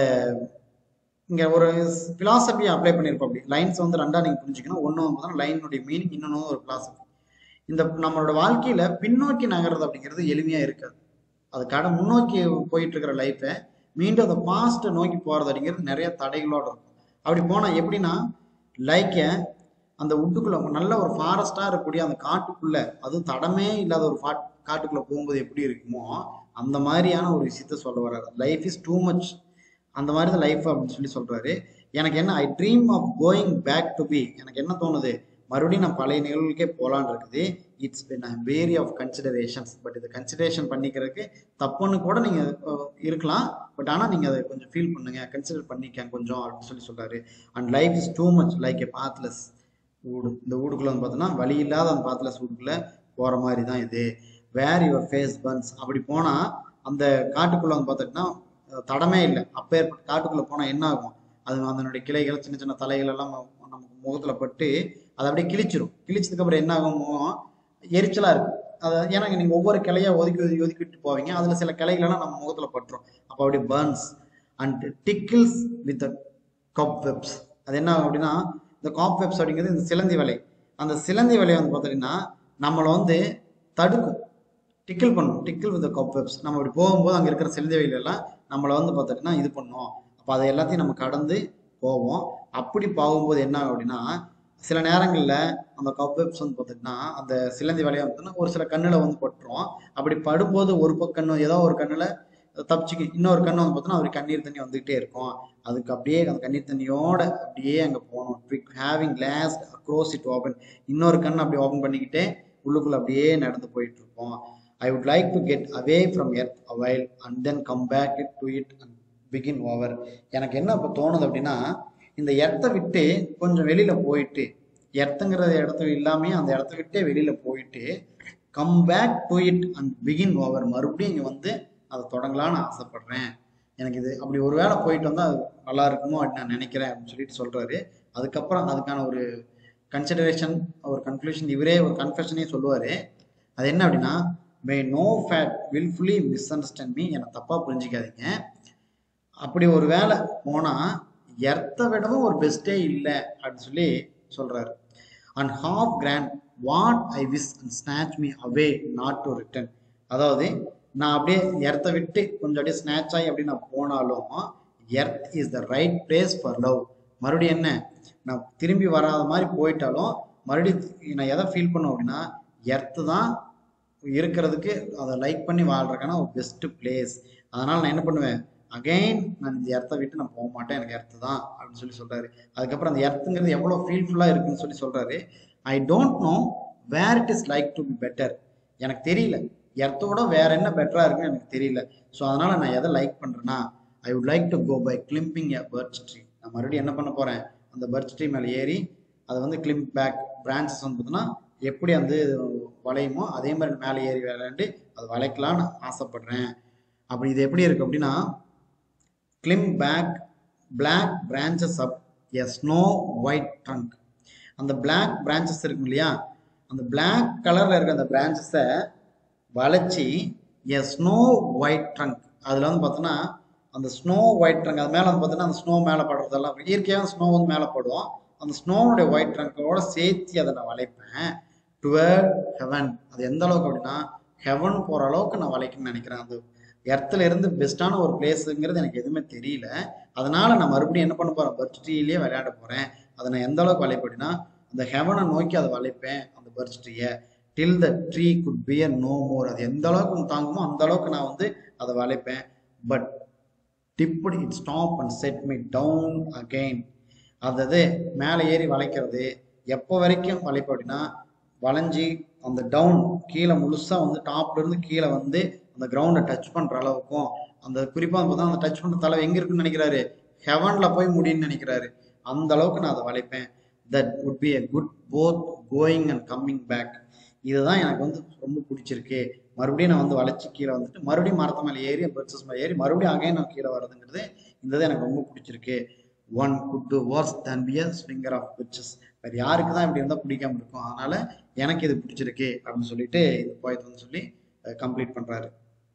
இங்க ஒரு பிலாசபியை அப்ளை பண்ணியிருப்போம் அப்படி லைன்ஸ் வந்து ரெண்டா நீங்க புரிஞ்சுக்கணும் ஒன்று வந்து லைனுடைய மீனிங் இன்னொன்று ஒரு பிலாசபி இந்த நம்மளோட வாழ்க்கையில பின்னோக்கி நகர்றது அப்படிங்கிறது எளிமையா இருக்காது அது கடை முன்னோக்கி போயிட்டு இருக்கிற லைஃபை மீண்டும் அந்த பாஸ்ட் நோக்கி போறது அப்படிங்கிறது நிறைய தடைகளோட இருக்கும் அப்படி போனா எப்படின்னா லைக்க அந்த உட்டுக்குள்ள நல்ல ஒரு ஃபாரஸ்டா இருக்கக்கூடிய அந்த காட்டுக்குள்ள அதுவும் தடமே இல்லாத ஒரு ஃபா காட்டுக்குள்ள போகும்போது எப்படி இருக்குமோ அந்த மாதிரியான ஒரு விஷயத்த சொல்ல வர்றாரு லைஃப் இஸ் டூ மச் அந்த மாதிரி தான் லைஃப் அப்படின்னு சொல்லி சொல்றாரு எனக்கு என்ன I dream of going back to be எனக்கு என்ன தோணுது மறுபடியும் நான் பழைய நிகழ்வுக்கே போகலான்னு இருக்குது it's when I weary of considerations but இதை கன்சிடரேஷன் பண்ணிக்கிறதுக்கு தப்புன்னு கூட நீங்கள் இருக்கலாம் பட் ஆனால் நீங்கள் அதை கொஞ்சம் ஃபீல் பண்ணுங்க கன்சிடர் பண்ணிக்க கொஞ்சம் அப்படின்னு சொல்லி சொல்றாரு and life is too much like a pathless wood இந்த ஊடுக்குள்ள வந்து பார்த்தோன்னா வழி இல்லாத அந்த பாத்லெஸ் ஊடுக்குள்ள போகிற மாதிரி தான் இது வேர் யுவர் ஃபேஸ் பன்ஸ் அப்படி போனால் அந்த காட்டுக்குள்ள வந்து பார்த்துட்டுனா தடமே இல்லை அப்பேற்பட்ட காட்டுக்குள்ள போனால் என்ன ஆகும் அது அதனுடைய கிளைகள் சின்ன சின்ன தலைகள் எல்லாம் நம்ம- நமக்கு முகத்துல பட்டு அதை அப்படியே கிழிச்சிரும் கிழிச்சதுக்கு அப்புறம் என்ன ஆகும் முகம் எரிச்சலா இருக்கும் அது ஏன்னா நீங்க ஒவ்வொரு கிளையா ஒதுக்கி ஒதுக்கி ஒதுக்கிட்டு போவீங்க அதுல சில கிளைகளெல்லாம் நம்ம முகத்துல பட்டுரும் அப்போ அப்படியே burns and tickles with cobwebs அது என்ன ஆகும் அப்படின்னா இந்த காப் வெப்ஸ் அப்படிங்கிறது இந்த சிலந்தி வலை அந்த சிலந்தி வலையை வந்து பார்த்தீங்கன்னா நம்மளை வந்து தடுக்கும் டிக்கிள் பண்ணும் டிக்கிள் வித் கப் வெப்ஸ் நம்ம இப்படி போகும்போது அங்கே இருக்கிற சிலந்தி வலையில எல்லாம் நம்மளை வந்து பார்த்துட்டுனா இது பண்ணும் அப்போ அதை எல்லாத்தையும் நம்ம கடந்து போவோம் அப்படி போகும்போது என்ன ஆகும் அப்படின்னா சில நேரங்களில் அந்த கப்வெப்ஸ் வந்து பார்த்துட்டுனா அந்த சிலந்தி வலையை வந்து ஒரு சில கண்ணில் வந்து பட்டுரும் அப்படி படும்போது ஒரு பக்கம் ஏதோ ஒரு கண்ணில் தப்பிச்சுக்கு இன்னொரு கண்ணு வந்து பார்த்தோன்னா அவருக்கு கண்ணீர் தண்ணி வந்துகிட்டே இருக்கும் அதுக்கு அப்படியே அந்த கண்ணீர் தண்ணியோட அப்படியே அங்கே போகணும் having lashed across it open இன்னொரு கண் அப்படி ஓப்பன் பண்ணிக்கிட்டே உள்ளுக்குள்ள அப்படியே நடந்து போயிட்டு இருப்போம் I would like to get away from earth awhile and then come back it to it and begin over எனக்கு என்ன இப்போ தோணுது அப்படின்னா இந்த எர்த்தை விட்டு கொஞ்சம் வெளியில போயிட்டு எர்த்துங்கிற இடத்துல இல்லாமே அந்த இடத்த விட்டே வெளியில போயிட்டு come back to it and begin over மறுபடியும் இங்கே வந்து அதை தொடங்கலான்னு ஆசைப்படுறேன் எனக்கு இது அப்படி ஒரு வேளை போயிட்டு வந்தால் அது நல்லா இருக்குமோ அப்படின்னு நான் நினைக்கிறேன் அப்படின்னு சொல்லிட்டு சொல்றாரு அதுக்கப்புறம் அதுக்கான ஒரு கன்சிடரேஷன் ஒரு கன்க்ளூஷன் இவரே ஒரு கன்ஃபெஷனே சொல்லுவார் அது என்ன அப்படின்னா may no fate wilfully misunderstand me என்னை தப்பாக புரிஞ்சிக்காதீங்க அப்படி ஒரு வேலை போனால் எர்த்தை விடவும் ஒரு பெஸ்ட்டே இல்லை அப்படின்னு சொல்லி சொல்கிறாரு and half grant what I wish and snatch me away not to return அதாவது நான் அப்படியே எர்த்தை விட்டு கொஞ்சம் அப்படியே ஸ்நாச் ஆகி அப்படி நான் போனாலும் earth is the right place for love மறுபடியும் என்ன நான் திரும்பி வராத மாதிரி போயிட்டாலும் மறுபடியும் நான் எதை ஃபீல் பண்ணும் அப்படின்னா எர்த்து தான் இருக்கிறதுக்கு அதை லைக் பண்ணி வாழ்றதுக்கான ஒரு பெஸ்ட் பிளேஸ் அதனால் நான் என்ன பண்ணுவேன் அகைன் நான் இந்த இடத்த விட்டு நான் போக மாட்டேன் எனக்கு எர்த்து தான் அப்படின்னு சொல்லி சொல்றாரு அதுக்கப்புறம் அந்த எர்த்துங்கிறது எவ்வளோ ஃபீல்ஃபுல்லாக இருக்குன்னு சொல்லி சொல்றாரு I don't know where it is like to be better எனக்கு தெரியல எர்த்தோட வேற என்ன பெட்டரா இருக்குன்னு எனக்கு தெரியல ஸோ அதனால நான் எதை லைக் பண்றேன்னா I would like to go by climbing a birch tree நான் மறுபடியும் என்ன பண்ண போறேன் அந்த பர்ச் ட்ரீ மேலே ஏறி அதை வந்து கிளிம்ப் பேக் பிரான்ச்சஸ் வந்து பார்த்தீங்கன்னா எப்படி வந்து வளையுமோ அதே மாதிரி மேலே ஏறி விளையாண்டு அது வளைக்கலான்னு ஆசைப்படுறேன் அப்படி இது எப்படி இருக்கு அப்படின்னா climb back black branches up a snow white trunk அந்த பிளாக் பிரான்ச்சஸ் இருக்கும் இல்லையா அந்த பிளாக் கலர்ல இருக்க அந்த பிரான்ச்சஸை வளைச்சி எ ஸ்னோ ஒயிட் ட்ரங்க் அதில் வந்து பார்த்தோன்னா அந்த ஸ்னோ ஒயிட் ட்ரங்க் அது மேலே வந்து பார்த்தோன்னா அந்த ஸ்னோ மேலே படுறதெல்லாம் இயற்கையாக ஸ்னோ வந்து மேலே படும் அந்த ஸ்னோவுடைய ஒயிட் ட்ரங்கோட சேர்த்து அதை நான் வளைப்பேன் டுவர்ட் ஹெவன் அது எந்த அளவுக்கு அப்படின்னா ஹெவன் போகிற அளவுக்கு நான் வளைக்கணும்னு நினைக்கிறேன் அந்த எர்த்துல இருந்து பெஸ்ட்டான ஒரு பிளேஸுங்கிறது எனக்கு எதுவுமே தெரியல அதனால நான் மறுபடியும் என்ன பண்ண போறேன் பர்ச் ட்ரீலயே விளையாட போறேன் அதை நான் எந்த அளவுக்கு வளைப்பேன்னா அந்த ஹெவனை நோக்கி அதை வளைப்பேன் அந்த பர்ச் ட்ரீயை till the tree could bear no more அது எந்த அளவுக்கு தாங்குமோ அந்த அளவுக்கு நான் வந்து அதை வளைப்பேன் but dipped it stop and set me down again அதாவது மேலே ஏறி வளைக்கிறது எப்போ வரைக்கும் வளைப்போம் அப்படின்னா வளைஞ்சி அந்த டவுன் கீழே முழுசாக வந்து டாப்ல இருந்து கீழே வந்து அந்த கிரவுண்டை டச் பண்ணுற அளவுக்கும் அந்த குறிப்பாக பார்த்தா அந்த டச் பண்ணுற தலை எங்கே இருக்குன்னு நினைக்கிறாரு ஹெவனில் போய் முடியும்னு நினைக்கிறாரு அந்த அளவுக்கு நான் அதை வளைப்பேன் that would be a good both going and coming back இதுதான் எனக்கு வந்து ரொம்ப பிடிச்சிருக்கு மறுபடியும் நான் வந்து வளைச்சி கீழே வந்துட்டு மறுபடியும் மரத்து மேலே ஏறி பர்ச்சஸ் மேலே ஏறி மறுபடியும் அகைன் நான் கீழே வர்றதுங்கிறது இந்த இது எனக்கு ரொம்ப பிடிச்சிருக்கு one could do worse than be a swinger of birches வேறு யாருக்கு தான் இப்படி இருந்தால் பிடிக்காம இருக்கும் அதனால எனக்கு இது பிடிச்சிருக்கு அப்படின்னு சொல்லிட்டு இந்த போயத்தை வந்து சொல்லி கம்ப்ளீட் பண்ணுறாரு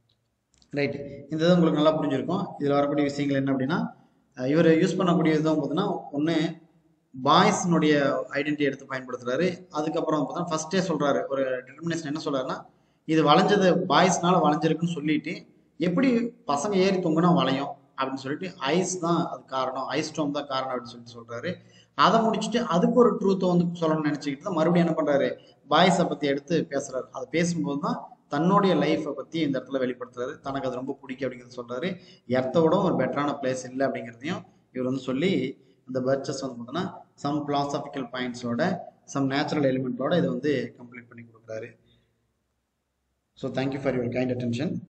ரைட் இந்த இது உங்களுக்கு நல்லா புரிஞ்சிருக்கும் இதில் வரக்கூடிய விஷயங்கள் என்ன அப்படின்னா இவர் யூஸ் பண்ணக்கூடிய இதுவும் பார்த்தீங்கன்னா ஒன்று பாய்ஸ்னுடைய ஐடென்டிட்டி எடுத்து பயன்படுத்துறாரு அதுக்கப்புறம் பார்த்தா ஃபர்ஸ்டே சொல்றாரு ஒரு டிட்டர்மினேஷன் என்ன சொல்றாருன்னா இது வளைஞ்சது பாய்ஸ்னால வளைஞ்சிருக்குன்னு சொல்லிட்டு எப்படி பசங்க ஏறி தொங்குனா வளையும் அப்படின்னு சொல்லிட்டு ஐஸ் தான் அது காரணம் ஐஸ் ஸ்டோம் தான் காரணம் அப்படின்னு சொல்லிட்டு சொல்றாரு அதை முடிச்சுட்டு அதுக்கு ஒரு ட்ரூத்தை வந்து சொல்லணும்னு நினைச்சுக்கிட்டு தான் மறுபடியும் என்ன பண்றாரு பாய்ஸை பத்தி எடுத்து பேசுறாரு அதை பேசும்போது தான் தன்னுடைய லைஃப்பை பத்தி இந்த இடத்துல வெளிப்படுத்துறாரு தனக்கு அது ரொம்ப பிடிக்கும் அப்படிங்கிறத சொல்றாரு எர்த்தோட ஒரு பெட்டரான பிளேஸ் இல்லை அப்படிங்கிறதையும் இவர் வந்து சொல்லி இந்த பர்ச்சஸ் வந்து பார்த்தோன்னா சம் பிலாசபிக்கல் பாயிண்ட்ஸோட சம் நேச்சுரல் எலிமெண்ட்டோட இதை வந்து கம்ப்ளீட் பண்ணி கொடுக்குறாரு so thank you for your kind attention